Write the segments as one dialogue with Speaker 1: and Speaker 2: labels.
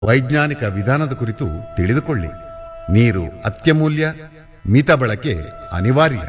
Speaker 1: ವೈಜ್ಞಾನಿಕ ವಿಧಾನದ ಕುರಿತು ತಿಳಿದುಕೊಳ್ಳಿ ನೀರು ಅತ್ಯಮೂಲ್ಯ ಮಿತ ಬಳಕೆ ಅನಿವಾರ್ಯ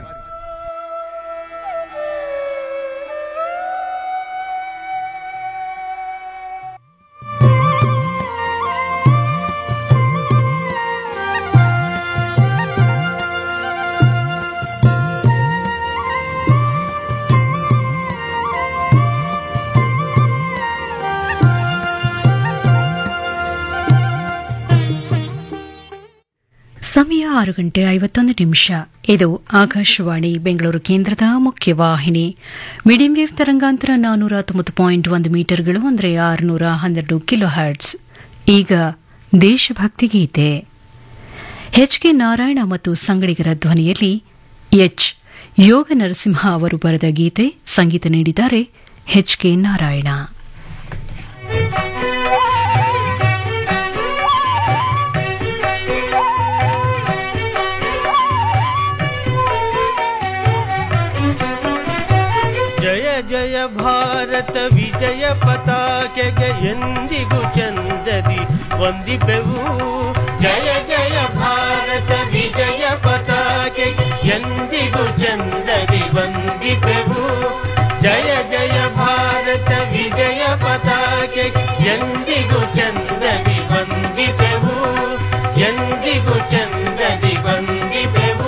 Speaker 2: ಸಮಯ ಆರು ಗಂಟೆ ಐವತ್ತೊಂದು ನಿಮಿಷ ಇದು ಆಕಾಶವಾಣಿ ಬೆಂಗಳೂರು ಕೇಂದ್ರದ ಮುಖ್ಯವಾಹಿನಿ ಮೀಡಿಯಂ ವೇವ್ ತರಂಗಾಂತರ ನಾನ್ನೂರ ತೊಂಬತ್ತು ಪಾಯಿಂಟ್ ಒಂದು ಮೀಟರ್ಗಳು ಅಂದರೆ ಆರುನೂರ ಹನ್ನೆರಡು ಕಿಲೋ ಹರ್ಟ್ಸ್ ಈಗ ದೇಶಭಕ್ತಿ ಗೀತೆ ಎಚ್ ಕೆ ನಾರಾಯಣ ಮತ್ತು ಸಂಗಡಿಗರ ಧ್ವನಿಯಲ್ಲಿ ಎಚ್ ಯೋಗ ನರಸಿಂಹ ಅವರು ಬರೆದ ಗೀತೆ ಸಂಗೀತ ನೀಡಿದ್ದಾರೆ ಎಚ್ ಕೆ ನಾರಾಯಣ
Speaker 3: ಜಯ ಜಯ ಭಾರತ ವಿಜಯ ಪತಾಕೆಗೆ ಎಂದಿಗೂ ಚಂದದಿ ವಂದಿಪೆವು ಜಯ ಜಯ ಭಾರತ ವಿಜಯ ಪತಾಕೆಗೆ ಎಂದಿಗೂ ಚಂದದಿ ವಂದಿಪೆವು ಜಯ ಜಯ ಭಾರತ ವಿಜಯ ಪತಾಕೆಗೆ ಎಂದಿಗೂ ಚಂದದಿ ವಂದಿಪೆವು ಎಂದಿಗೂ ಚಂದದಿ ವಂದಿಪೆವು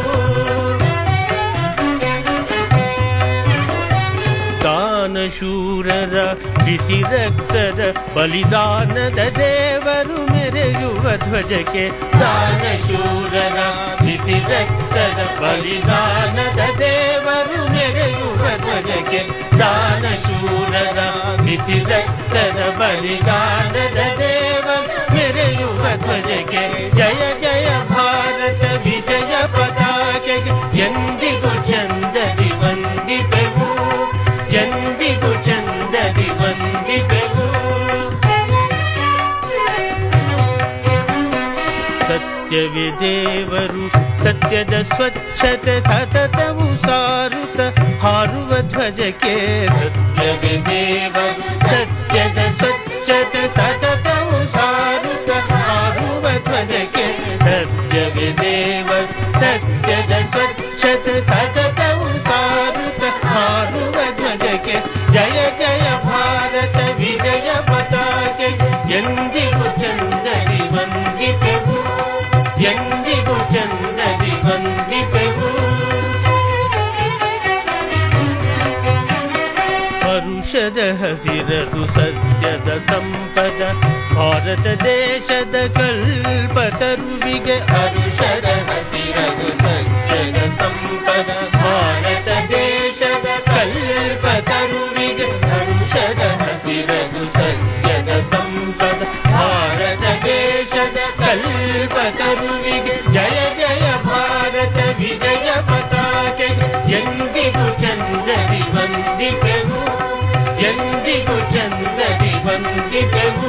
Speaker 3: ದಾನಶೂರರ ಬಿಸಿ ರಕ್ತದ ಬಲಿದಾನದ ದೇವರು ಮೆರೆಯುವ ಧ್ವಜಕ್ಕೆ ದಾನಶೂರರ ಬಿಸಿ ರಕ್ತದ ಬಲಿದಾನದ ದೇವರು ಮೆರೆಯುವ ಧ್ವಜಕ್ಕೆ ದಾನಶೂರರ ಬಿಸಿ ರಕ್ತದ ಬಲಿದಾನದ ದೇವರು ಮೆರೆಯುವ ಧ್ವಜಕ್ಕೆ ಜಯ ಜಯ ಭಾರತ ವಿಜಯ ಪತಾಕೆಗೆ ಎಂದಿಗೂ ಚಂದದಿ ವಂದಿಪೆವು ಎಂದಿಗೂ ಚಂದದಿ ವಂದಿಪೆವು ಸತ್ಯವೇ ದೇವರು ಸತ್ಯದ ಸ್ವಚ್ಛತೆ ಸತತವು ಸಾರುತ್ತ ಹಾರುವ ಧ್ವಜಕ್ಕೆ ಸತ್ಯವೇ ದೇವರು ಸತ್ಯದ ಸ್ವಚ್ಛತೆ ಸತತವು ಸಾರುತ್ತ ಹಾರುವ ಧ್ವಜಕ್ಕೆ ಸತ್ಯವೇ ದೇವರು ಸತ್ಯದ ಸ್ವಚ್ಛತೆ ಸತತವು ಸಾರುತ್ತ ಹಾರುವ ಧ್ವಜಕ್ಕೆ ಜಯ ಜಯ ಭಾರತ ವಿಜಯ ಪತಾಕೆ ಎಂದಿಗೂ ಚಂದದಿ ವಂದಿಪೆವು ಎಂದಿಗೂ ಚಂದದಿ ವಂದಿಪೆವು ಪರುಷದ ಹಸಿರದು ಸಸ್ಯದ ಸಂಪದ ಭಾರತ ದೇಶದ ಕಲ್ಪತರುವಿಗೆ ಅರುಷದ ಹಸಿರದು ಸಸ್ಯದ ಸಂಪದ ಭಾರತ ದೇಶದ ಕಲ್ಪತರುವಿಗೆ ಅರುಷದ ಹಸಿರದು ಸಸ್ಯದ ಸಂಪದ ಭಾರತ ದೇಶದ ಕಲ್ಪತರುವಿಗೆ ಜಯ ಜಯ ಭಾರತ ವಿಜಯ ಪತಾಕೆ ಎಂದಿಗೂ ಚಂದದಿ ವಂದಿಪೆವು ಎಂದಿಗೂ ಚಂದದಿ ವಂದಿಪೆವು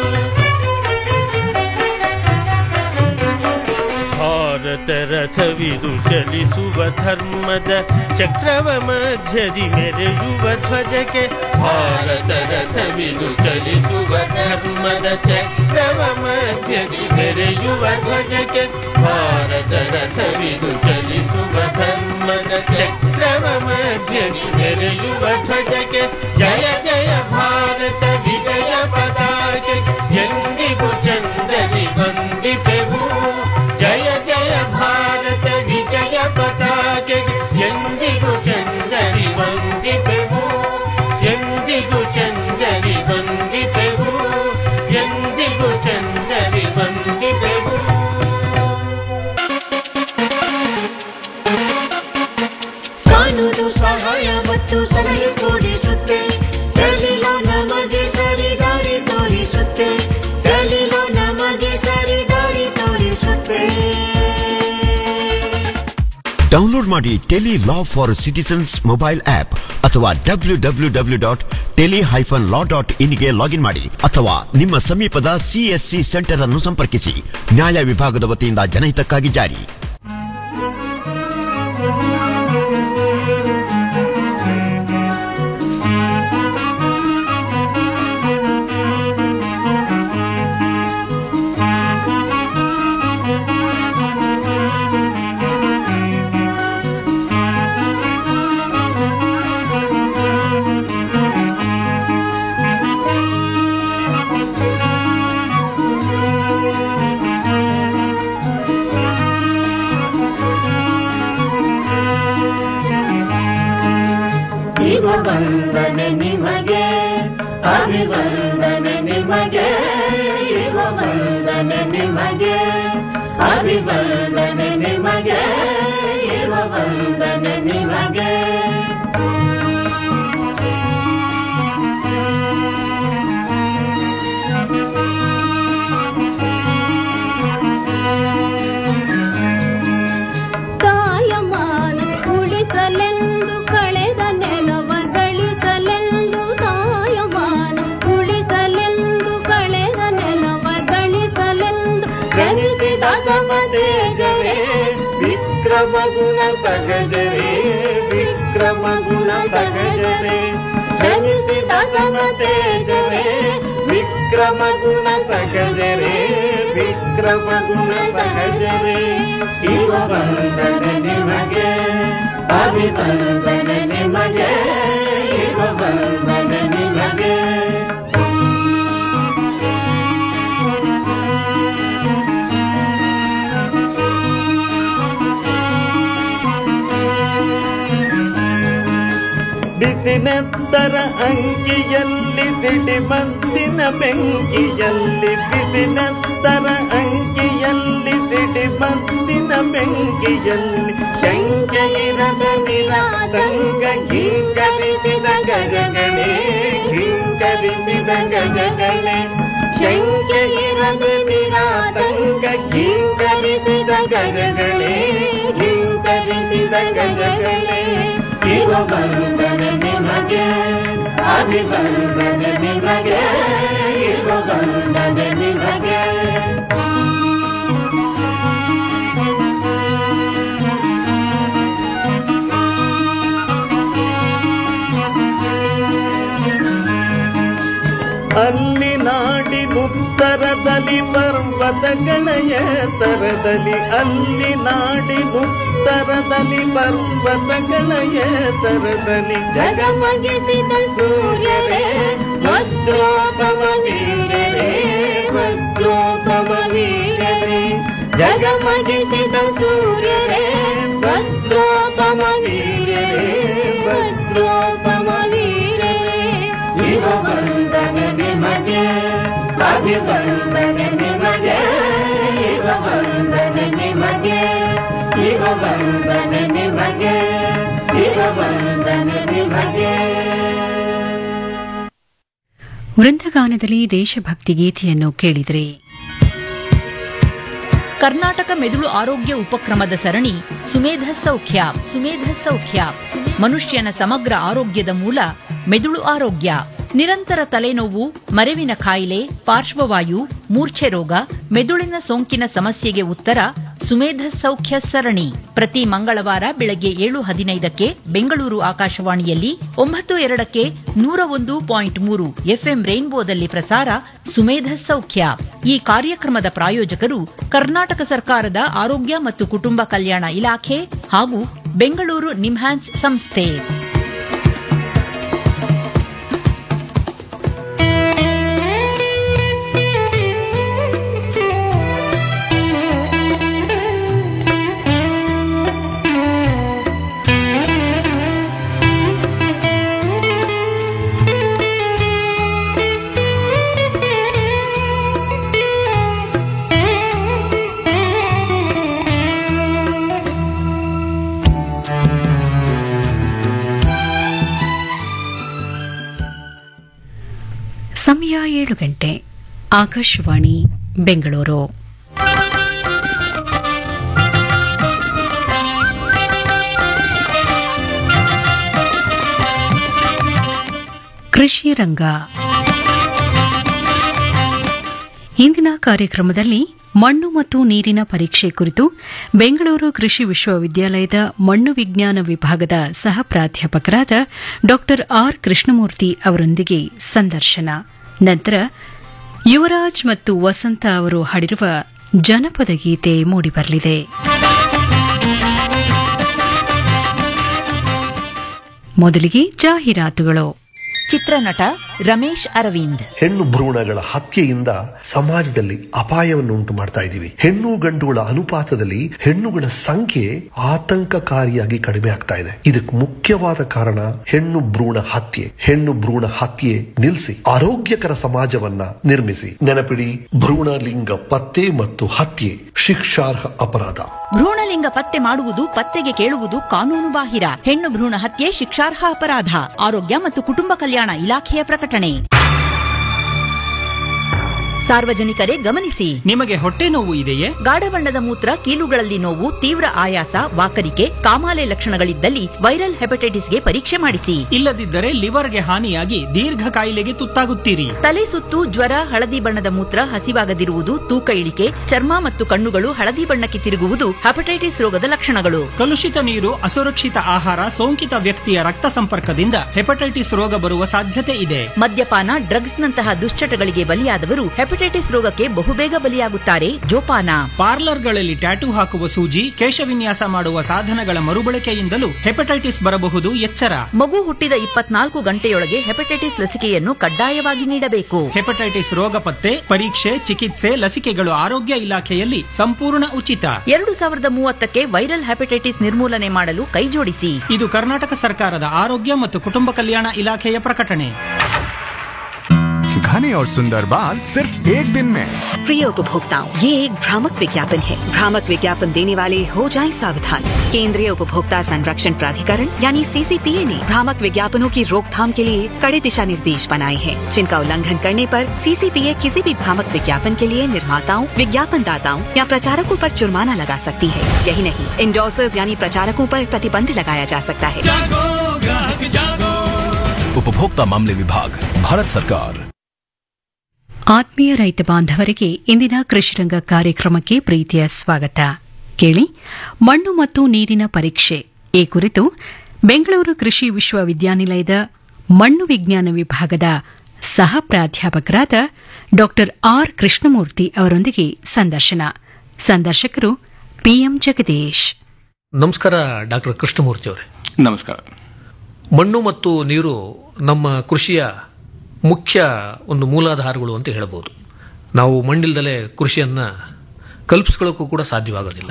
Speaker 3: ಭಾರತ ರಥವಿದು ಚಲಿಸುವ ಧರ್ಮದ ಚಕ್ರವ ಮಧ್ಯದಿ ಮೆರೆಯುವ ಧ್ವಜಕ್ಕೆ ಭಾರತ ರಥವಿದು ಚಲಿಸುವ ಧರ್ಮದ ಚಕ್ರವ ಮಧ್ಯದಿ ಮೆರೆಯುವ ಧ್ವಜಕ್ಕೆ ಭಾರತ ರಥವಿದು ಚಲಿಸುವ ಧರ್ಮದ ಚಕ್ರವ ಮಧ್ಯದಿ ಮೆರೆಯುವ ಧ್ವಜಕ್ಕೆ ಜಯ ಜಯ ಭಾರತ ವಿಜಯ ಪತಾಕೆ ಎಂದಿಗೂ ಚಂದದಿ ವಂದಿಪೆವು ಜಯ ಜಯ ಭಾರತ ವಿಜಯ ಪತಾಕೆ ಎಂದಿಗೂ ಚಂದದಿ ವಂದಿಪೆವು ಎಂದಿಗೂ ಚಂದದಿ ವಂದಿಪೆವು ಎಂದಿಗೂ ಚಂದದಿ ವಂದಿಪೆವು
Speaker 4: ಕಾನೂನು ಸಹಾಯ ಮತ್ತು ಸಲಹೆ ಕೊಡಿಸುತ್ತೆ ಕಲೀಲು ನಮಗೆ ಸರಿ ದಾರಿ ತೋರಿಸುತ್ತೆ ಕಲೀಲು ನಮಗೆ ಸರಿ ದಾರಿ ತೋರಿಸುತ್ತೆ
Speaker 5: ಡೌನ್ಲೋಡ್ ಮಾಡಿ tele law for citizens mobile app ಅಥವಾ W W W dot tele hyphen law dot ಇನ್ಗೆ ಲಾಗಿನ್ ಮಾಡಿ ಅಥವಾ ನಿಮ್ಮ ಸಮೀಪದ ಸಿಎಸ್ಸಿ ಸೆಂಟರ್ ಅನ್ನು ಸಂಪರ್ಕಿಸಿ ನ್ಯಾಯ ವಿಭಾಗದ ವತಿಯಿಂದ ಜನಹಿತಕ್ಕಾಗಿ ಜಾರಿ
Speaker 6: ವಂದನೆ ನಿಮಗೆ ಅಭಿವಂದನೆ ನಿಮಗೆ ಈಗ ವಂದನೆ ನಿಮಗೆ ಅಭಿವಂದನೆ ನಿಮಗೆ ಈಗ ವಂದನೆ ನಿಮಗೆ
Speaker 7: ಕಾಯಮಾನ ಉಳಿಸಲೆಂದು ಕಳೆದ ನೆಲವ ಗಳಿಸಲೆಂದು ಕಾಯಮಾನ ಉಳಿಸಲೆಂದು ಕಳೆದ ನೆಲವ ಗಳಿಸಲೆಂದು
Speaker 6: ಜನಿಸಿದ ಸಮತೇಜವೇ ವಿಕ್ರಮ ಗುಣ ಸಹಜವೇ ವಿಕ್ರಮ ಗುಣ ಸಹಜವೇ ಜನಿಸಿದ ಸಮತೇಜವೇ ವಿಕ್ರಮ ಗುಣ ಸಹಜವೇ ವಿಕ್ರಮ ಗುಣ ಸಹಜವೇ ಇವ ವಂದನೆ ನಿಮಗೆ ಅಭಿವಂದನೆ ನಿಮಗೆ ಇವ ವಂದನೆ ನಿಮಗೆ ಬಿಸಿನೆತ್ತರ ಅಂಕಿಯಲ್ಲಿ ಸಿಡಿಮದ್ದಿನ ಬೆಂಕಿಯಲ್ಲಿ ಬಿಸಿನೆತ್ತರ ಅಂಕಿಯಲ್ಲಿ ಸಿಡಿಮದ್ದಿನ ಬೆಂಕಿಯಲ್ಲಿ ಶಂಕೆಯಿರದ ನಿರಾತಂಗ ಗೀಂಕರಿಸಿದ ಗಜಗಳೇ ಗೀಂಕರಿಸಿದ ಗಜಗಳೇ ಶಂಕೆಯಿರದ ನಿರಾತಂಗ ಗೀಂಕರಿಸಿದ ಗಜಗಳೇ ಗೀಂಕರಿಸಿದ ಗಜಗಳೇ ಇವ ವಂದನೆ ನಿಮಗೆ ಅಭಿವಂದನೆ ನಿಮಗೆ ಇವ ವಂದನೆ ನಿಮಗೆ ಅಲ್ಲಿ ನಾಡಿ ಉತ್ತರದಲ್ಲಿ ಪರ್ವತಗಳ ಎತ್ತರದಲ್ಲಿ ಅಲ್ಲಿ ನಾಡಿ ಉತ್ತರದಲ್ಲಿ ಪರ್ವತಗಳ ಎತ್ತರದಲ್ಲಿ
Speaker 7: ಜಗಮಗಿಸಿದ ಸೂರ್ಯರೇ
Speaker 6: ವಜ್ರೋಪಮ ವೀರರೇ ವಜ್ರೋಪಮ ವೀರರೇ ಜಗಮಗಿಸಿದ ಸೂರ್ಯರೇ ವಜ್ರೋಪಮ ವೀರರೇ ವಜ್ರೋಪಮ ವೀರರೇ ಇವ ವಂದನೆ ನಿಮಗೆ ಅಭಿವಂದನೆ ನಿಮಗೆ ಇವ ವಂದನೆ ನಿಮಗೆ ಇವ ವಂದನೆ ನಿಮಗೆ ಇವ ವಂದನೆ ನಿಮಗೆ
Speaker 2: ವೃಂದಗಾನದಲ್ಲಿ ದೇಶಭಕ್ತಿ ಗೀತೆಯನ್ನು ಕೇಳಿದ್ರಿ
Speaker 8: ಕರ್ನಾಟಕ ಮೆದುಳು ಆರೋಗ್ಯ ಉಪಕ್ರಮದ ಸರಣಿ ಸುಮೇಧ ಸೌಖ್ಯ ಸುಮೇಧ ಸೌಖ್ಯ ಮನುಷ್ಯನ ಸಮಗ್ರ ಆರೋಗ್ಯದ ಮೂಲ ಮೆದುಳು ಆರೋಗ್ಯ ನಿರಂತರ ತಲೆನೋವು ಮರೆವಿನ ಕಾಯಿಲೆ ಪಾರ್ಶ್ವವಾಯು ಮೂರ್ಛೆ ರೋಗ ಮೆದುಳಿನ ಸೋಂಕಿನ ಸಮಸ್ಯೆಗೆ ಉತ್ತರ ಸುಮೇಧ ಸೌಖ್ಯ ಸರಣಿ ಪ್ರತಿ ಮಂಗಳವಾರ ಬೆಳಗ್ಗೆ ಏಳು ಹದಿನೈದಕ್ಕೆ ಬೆಂಗಳೂರು ಆಕಾಶವಾಣಿಯಲ್ಲಿ ಒಂಬತ್ತು ಎರಡಕ್ಕೆ ನೂರ ಒಂದು ಪಾಯಿಂಟ್ ಮೂರು ಎಫ್ಎಂ ರೈನ್ಬೋದಲ್ಲಿ ಪ್ರಸಾರ ಸುಮೇಧ ಸೌಖ್ಯ ಈ ಕಾರ್ಯಕ್ರಮದ ಪ್ರಾಯೋಜಕರು ಕರ್ನಾಟಕ ಸರ್ಕಾರದ ಆರೋಗ್ಯ ಮತ್ತು ಕುಟುಂಬ ಕಲ್ಯಾಣ ಇಲಾಖೆ ಹಾಗೂ ಬೆಂಗಳೂರು ನಿಮ್ಹಾನ್ಸ್ ಸಂಸ್ಥೆ
Speaker 2: ಸಮಯ ಏಳು ಗಂಟೆ ಆಕಾಶವಾಣಿ ಬೆಂಗಳೂರು ಕೃಷಿ ರಂಗ ಇಂದಿನ ಕಾರ್ಯಕ್ರಮದಲ್ಲಿ ಮಣ್ಣು ಮತ್ತು ನೀರಿನ ಪರೀಕ್ಷೆ ಕುರಿತು ಬೆಂಗಳೂರು ಕೃಷಿ ವಿಶ್ವವಿದ್ಯಾಲಯದ ಮಣ್ಣು ವಿಜ್ಞಾನ ವಿಭಾಗದ ಸಹ ಪ್ರಾಧ್ಯಾಪಕರಾದ ಡಾ ಆರ್ ಕೃಷ್ಣಮೂರ್ತಿ ಅವರೊಂದಿಗೆ ಸಂದರ್ಶನ ನಂತರ ಯುವರಾಜ್ ಮತ್ತು ವಸಂತ ಅವರು ಹಾಡಿರುವ ಜನಪದ ಗೀತೆ ಮೂಡಿಬರಲಿದೆ ಮೊದಲಿಗೆ ಜಾಹೀರಾತುಗಳು
Speaker 8: ಚಿತ್ರನಟ ರಮೇಶ್ ಅರವಿಂದ್
Speaker 9: ಹೆಣ್ಣು ಭ್ರೂಣಗಳ ಹತ್ಯೆಯಿಂದ ಸಮಾಜದಲ್ಲಿ ಅಪಾಯವನ್ನು ಉಂಟು ಮಾಡ್ತಾ ಇದ್ದೀವಿ ಹೆಣ್ಣು ಗಂಡುಗಳ ಅನುಪಾತದಲ್ಲಿ ಹೆಣ್ಣುಗಳ ಸಂಖ್ಯೆ ಆತಂಕಕಾರಿಯಾಗಿ ಕಡಿಮೆ ಆಗ್ತಾ ಇದೆ ಇದಕ್ಕೆ ಮುಖ್ಯವಾದ ಕಾರಣ ಹೆಣ್ಣು ಭ್ರೂಣ ಹತ್ಯೆ ಹೆಣ್ಣು ಭ್ರೂಣ ಹತ್ಯೆ ನಿಲ್ಲಿಸಿ ಆರೋಗ್ಯಕರ ಸಮಾಜವನ್ನ ನಿರ್ಮಿಸಿ ನೆನಪಿಡಿ ಭ್ರೂಣ ಲಿಂಗ ಪತ್ತೆ ಮತ್ತು ಹತ್ಯೆ ಶಿಕ್ಷಾರ್ಹ ಅಪರಾಧ
Speaker 8: ಭ್ರೂಣಲಿಂಗ ಪತ್ತೆ ಮಾಡುವುದು ಪತ್ತೆಗೆ ಕೇಳುವುದು ಕಾನೂನು ಬಾಹಿರ ಹೆಣ್ಣು ಭ್ರೂಣ ಹತ್ಯೆ ಶಿಕ್ಷಾರ್ಹ ಅಪರಾಧ ಆರೋಗ್ಯ ಮತ್ತು ಕುಟುಂಬ ಕಲ್ಯಾಣ ಇಲಾಖೆಯ ಪ್ರಕಟಣೆ ಸಾರ್ವಜನಿಕರೇ ಗಮನಿಸಿ
Speaker 10: ನಿಮಗೆ ಹೊಟ್ಟೆ ನೋವು ಇದೆಯೇ
Speaker 8: ಗಾಢ ಬಣ್ಣದ ಮೂತ್ರ ಕೀಲುಗಳಲ್ಲಿ ನೋವು ತೀವ್ರ ಆಯಾಸ ವಾಕರಿಕೆ ಕಾಮಾಲೆ ಲಕ್ಷಣಗಳಿದ್ದಲ್ಲಿ ವೈರಲ್ ಹೆಪಟೈಟಿಸ್ಗೆ ಪರೀಕ್ಷೆ ಮಾಡಿಸಿ
Speaker 10: ಇಲ್ಲದಿದ್ದರೆ ಲಿವರ್ಗೆ ಹಾನಿಯಾಗಿ ದೀರ್ಘ ಕಾಯಿಲೆಗೆ ತುತ್ತಾಗುತ್ತೀರಿ
Speaker 8: ತಲೆ ಸುತ್ತು ಜ್ವರ ಹಳದಿ ಬಣ್ಣದ ಮೂತ್ರ ಹಸಿವಾಗದಿರುವುದು ತೂಕ ಇಳಿಕೆ ಚರ್ಮ ಮತ್ತು ಕಣ್ಣುಗಳು ಹಳದಿ ಬಣ್ಣಕ್ಕೆ ತಿರುಗುವುದು ಹೆಪಟೈಟಿಸ್ ರೋಗದ ಲಕ್ಷಣಗಳು
Speaker 10: ಕಲುಷಿತ ನೀರು ಅಸುರಕ್ಷಿತ ಆಹಾರ ಸೋಂಕಿತ ವ್ಯಕ್ತಿಯ ರಕ್ತ ಸಂಪರ್ಕದಿಂದ ಹೆಪಟೈಟಿಸ್ ರೋಗ ಬರುವ ಸಾಧ್ಯತೆ ಇದೆ
Speaker 8: ಮದ್ಯಪಾನ ಡ್ರಗ್ಸ್ ನಂತಹ ದುಶ್ಚಟಗಳಿಗೆ ಬಲಿಯಾದವರು ಹೆಪಟೈಟಿಸ್ ರೋಗಕ್ಕೆ ಬಹುಬೇಗ ಬಲಿಯಾಗುತ್ತಾರೆ ಜೋಪಾನ
Speaker 10: ಪಾರ್ಲರ್ಗಳಲ್ಲಿ ಟ್ಯಾಟೂ ಹಾಕುವ ಸೂಜಿ ಕೇಶವಿನ್ಯಾಸ ಮಾಡುವ ಸಾಧನಗಳ ಮರುಬಳಕೆಯಿಂದಲೂ ಹೆಪಟೈಟಿಸ್ ಬರಬಹುದು ಎಚ್ಚರ
Speaker 8: ಮಗು ಹುಟ್ಟಿದ ಇಪ್ಪತ್ನಾಲ್ಕು ಗಂಟೆಯೊಳಗೆ ಹೆಪಟೈಟಿಸ್ ಲಸಿಕೆಯನ್ನು ಕಡ್ಡಾಯವಾಗಿ ನೀಡಬೇಕು
Speaker 10: ಹೆಪಟೈಟಿಸ್ ರೋಗ ಪತ್ತೆ ಪರೀಕ್ಷೆ ಚಿಕಿತ್ಸೆ ಲಸಿಕೆಗಳು ಆರೋಗ್ಯ ಇಲಾಖೆಯಲ್ಲಿ ಸಂಪೂರ್ಣ ಉಚಿತ
Speaker 8: ಎರಡು ಸಾವಿರದ ಮೂವತ್ತಕ್ಕೆ ವೈರಲ್ ಹೆಪಟೈಟಿಸ್ ನಿರ್ಮೂಲನೆ ಮಾಡಲು ಕೈಜೋಡಿಸಿ
Speaker 10: ಇದು ಕರ್ನಾಟಕ ಸರ್ಕಾರದ ಆರೋಗ್ಯ ಮತ್ತು ಕುಟುಂಬ ಕಲ್ಯಾಣ ಇಲಾಖೆಯ ಪ್ರಕಟಣೆ
Speaker 11: घने और सुंदर बाल सिर्फ एक दिन में
Speaker 12: प्रिय उपभोक्ताओं ये एक भ्रामक विज्ञापन है भ्रामक विज्ञापन देने वाले हो जाएं सावधान केंद्रीय उपभोक्ता संरक्षण प्राधिकरण यानी सीसीपीए ने भ्रामक विज्ञापनों की रोकथाम के लिए कड़े दिशा निर्देश बनाए हैं जिनका उल्लंघन करने पर सीसीपीए किसी भी भ्रामक विज्ञापन के लिए निर्माताओं विज्ञापन दाताओं या प्रचारकों पर जुर्माना लगा सकती है यही नहीं इंडोसर्स यानी प्रचारकों पर प्रतिबंध लगाया जा सकता है
Speaker 11: उपभोक्ता मामले विभाग भारत सरकार
Speaker 2: ಆತ್ಮೀಯ ರೈತ ಬಾಂಧವರಿಗೆ ಇಂದಿನ ಕೃಷಿರಂಗ ಕಾರ್ಯಕ್ರಮಕ್ಕೆ ಪ್ರೀತಿಯ ಸ್ವಾಗತ ಕೇಳಿ ಮಣ್ಣು ಮತ್ತು ನೀರಿನ ಪರೀಕ್ಷೆ ಈ ಕುರಿತು ಬೆಂಗಳೂರು ಕೃಷಿ ವಿಶ್ವವಿದ್ಯಾನಿಲಯದ ಮಣ್ಣು ವಿಜ್ಞಾನ ವಿಭಾಗದ ಸಹ ಪ್ರಾಧ್ಯಾಪಕರಾದ ಡಾ ಆರ್ ಕೃಷ್ಣಮೂರ್ತಿ ಅವರೊಂದಿಗೆ ಸಂದರ್ಶನ ಸಂದರ್ಶಕರು ಪಿಎಂ ಜಗದೀಶ್
Speaker 13: ನಮಸ್ಕಾರ ಡಾಕ್ಟರ್ ಕೃಷ್ಣಮೂರ್ತಿ ಅವರೇ
Speaker 14: ನಮಸ್ಕಾರ
Speaker 13: ಮಣ್ಣು ಮತ್ತು ನೀರು ನಮ್ಮ ಕೃಷಿಯ ಮುಖ್ಯ ಒಂದು ಮೂಲಾಧಾರಗಳು ಅಂತ ಹೇಳಬಹುದು ನಾವು ಮಣ್ಣಿಲ್ದಲೇ ಕೃಷಿಯನ್ನ ಕಲ್ಪಿಸ್ಕೊಳ್ಳೋಕ್ಕೂ ಕೂಡ ಸಾಧ್ಯವಾಗೋದಿಲ್ಲ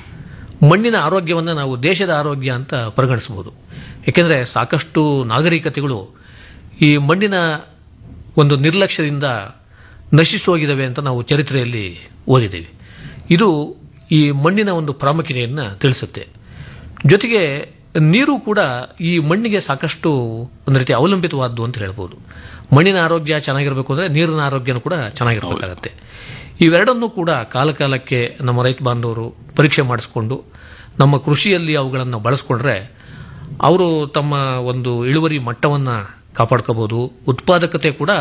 Speaker 13: ಮಣ್ಣಿನ ಆರೋಗ್ಯವನ್ನು ನಾವು ದೇಶದ ಆರೋಗ್ಯ ಅಂತ ಪರಿಗಣಿಸಬಹುದು ಏಕೆಂದರೆ ಸಾಕಷ್ಟು ನಾಗರಿಕತೆಗಳು ಈ ಮಣ್ಣಿನ ಒಂದು ನಿರ್ಲಕ್ಷ್ಯದಿಂದ ನಶಿಸೋಗಿದ್ದಾವೆ ಅಂತ ನಾವು ಚರಿತ್ರೆಯಲ್ಲಿ ಓದಿದ್ದೇವೆ ಇದು ಈ ಮಣ್ಣಿನ ಒಂದು ಪ್ರಾಮುಖ್ಯತೆಯನ್ನು ತಿಳಿಸುತ್ತೆ ಜೊತೆಗೆ ನೀರು ಕೂಡ ಈ ಮಣ್ಣಿಗೆ ಸಾಕಷ್ಟು ಒಂದು ರೀತಿ ಅವಲಂಬಿತವಾದ್ದು ಅಂತ ಹೇಳ್ಬೋದು ಮಣ್ಣಿನ ಆರೋಗ್ಯ ಚೆನ್ನಾಗಿರಬೇಕು ಅಂದರೆ ನೀರಿನ ಆರೋಗ್ಯನೂ ಕೂಡ ಚೆನ್ನಾಗಿರಬೇಕಾಗತ್ತೆ ಇವೆರಡನ್ನೂ ಕೂಡ ಕಾಲ ಕಾಲಕ್ಕೆ ನಮ್ಮ ರೈತ ಬಾಂಧವರು ಪರೀಕ್ಷೆ ಮಾಡಿಸ್ಕೊಂಡು ನಮ್ಮ ಕೃಷಿಯಲ್ಲಿ ಅವುಗಳನ್ನು ಬಳಸ್ಕೊಂಡ್ರೆ ಅವರು ತಮ್ಮ ಒಂದು ಇಳುವರಿ ಮಟ್ಟವನ್ನು ಕಾಪಾಡ್ಕೋಬಹುದು ಉತ್ಪಾದಕತೆ ಕೂಡ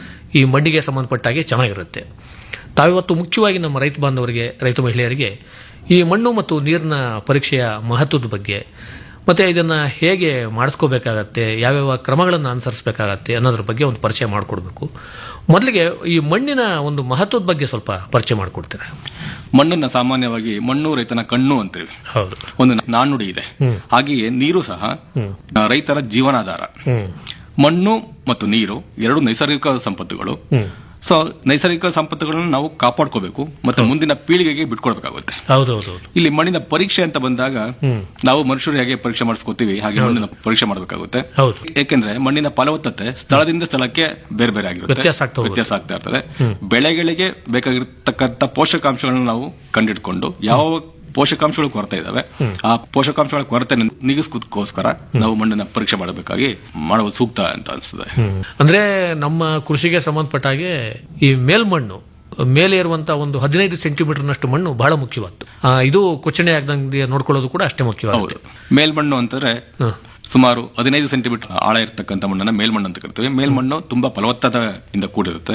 Speaker 13: ಈ ಮಣ್ಣಿಗೆ ಸಂಬಂಧಪಟ್ಟಾಗೆ ಚೆನ್ನಾಗಿರುತ್ತೆ ತಾವಿವತ್ತು ಮುಖ್ಯವಾಗಿ ನಮ್ಮ ರೈತ ಬಾಂಧವರಿಗೆ ರೈತ ಮಹಿಳೆಯರಿಗೆ ಈ ಮಣ್ಣು ಮತ್ತು ನೀರಿನ ಪರೀಕ್ಷೆಯ ಮಹತ್ವದ ಬಗ್ಗೆ ಮತ್ತೆ ಇದನ್ನ ಹೇಗೆ ಮಾಡಿಸ್ಕೋಬೇಕಾಗತ್ತೆ ಯಾವ್ಯಾವ ಕ್ರಮಗಳನ್ನು ಅನುಸರಿಸಬೇಕಾಗತ್ತೆ ಅನ್ನೋದ್ರ ಬಗ್ಗೆ ಒಂದು ಪರಿಚಯ ಮಾಡಿಕೊಡ್ಬೇಕು ಮೊದಲಿಗೆ ಈ ಮಣ್ಣಿನ ಒಂದು ಮಹತ್ವದ ಬಗ್ಗೆ ಸ್ವಲ್ಪ ಪರಿಚಯ ಮಾಡಿಕೊಡ್ತೀರಾ
Speaker 14: ಮಣ್ಣನ್ನ ಸಾಮಾನ್ಯವಾಗಿ ಮಣ್ಣು ರೈತನ ಕಣ್ಣು ಅಂತೇಳಿ
Speaker 13: ಹೌದು
Speaker 14: ಒಂದು ನಾಣ್ಣುಡಿ ಇದೆ ಹಾಗೆಯೇ ನೀರು ಸಹ ಆ, ರೈತರ ಜೀವನಾಧಾರ ಮಣ್ಣು ಮತ್ತು ನೀರು ಎರಡು ನೈಸರ್ಗಿಕ ಸಂಪತ್ತುಗಳು ಸೊ ನೈಸರ್ಗಿಕ ಸಂಪತ್ತುಗಳನ್ನು ನಾವು ಕಾಪಾಡ್ಕೋಬೇಕು ಮತ್ತೆ ಮುಂದಿನ ಪೀಳಿಗೆಗೆ ಬಿಟ್ಕೊಡ್ಬೇಕಾಗುತ್ತೆ
Speaker 13: ಹೌದೌದು
Speaker 14: ಇಲ್ಲಿ ಮಣ್ಣಿನ ಪರೀಕ್ಷೆ ಅಂತ ಬಂದಾಗ ನಾವು ಮನುಷ್ಯರು ಹೇಗೆ ಪರೀಕ್ಷೆ ಮಾಡಿಸ್ಕೋತೀವಿ ಹಾಗೆ ಮಣ್ಣಿನ ಪರೀಕ್ಷೆ ಮಾಡಬೇಕಾಗುತ್ತೆ
Speaker 13: ಹೌದು.
Speaker 14: ಏಕೆಂದ್ರೆ ಮಣ್ಣಿನ ಫಲವತ್ತತೆ ಸ್ಥಳದಿಂದ ಸ್ಥಳಕ್ಕೆ ಬೇರೆ ಬೇರೆ ಆಗಿರುತ್ತೆ
Speaker 13: ವ್ಯತ್ಯಾಸ ಆಗ್ತಾ ಹೋಗುತ್ತೆ.
Speaker 14: ವ್ಯತ್ಯಾಸ ಆಗ್ತಾ ಇರ್ತದೆ ಬೆಳೆಗಳಿಗೆ ಬೇಕಾಗಿರ್ತಕ್ಕಂಥ ಪೋಷಕಾಂಶಗಳನ್ನ ನಾವು ಕಂಡಿಡ್ಕೊಂಡು ಯಾವ ಪೋಷಕಾಂಶಗಳು ಕೊರತೆ ಇದಾವೆ ಆ ಪೋಷಕಾಂಶಗಳ ಕೊರತೆ ನಿಗಿಸ್ಕೋಸ್ಕರ ನಾವು ಮಣ್ಣಿನ ಪರೀಕ್ಷೆ ಮಾಡಬೇಕಾಗಿ ಮಾಡುವುದು ಸೂಕ್ತ ಅಂತ ಅನಿಸ್ತದೆ
Speaker 13: ಅಂದ್ರೆ ನಮ್ಮ ಕೃಷಿಗೆ ಸಂಬಂಧಪಟ್ಟ ಹಾಗೆ ಈ ಮೇಲ್ಮಣ್ಣು ಮೇಲೆ ಇರುವಂತ ಒಂದು ಹದಿನೈದು ಸೆಂಟಿಮೀಟರ್ನಷ್ಟು ಮಣ್ಣು ಬಹಳ ಮುಖ್ಯವಾದ್ದು ಆ, ಇದು ಕೊಚ್ಚಣೆ ಆಗದಂಗೆ ನೋಡ್ಕೊಳ್ಳೋದು ಕೂಡ ಅಷ್ಟೇ ಮುಖ್ಯವಾಗುತ್ತೆ
Speaker 14: ಮೇಲ್ಮಣ್ಣು ಅಂತಂದ್ರೆ ಸುಮಾರು ಹದಿನೈದು ಸೆಂಟಿಮೀಟರ್ ಆಳ ಇರತಕ್ಕಂಥ ಮಣ್ಣನ್ನ ಮೇಲ್ಮಣ್ಣು ಅಂತ ಕರಿತೀವಿ ಮೇಲ್ಮಣ್ಣು ತುಂಬಾ ಫಲವತ್ತತೆಯಿಂದ ಕೂಡಿರುತ್ತೆ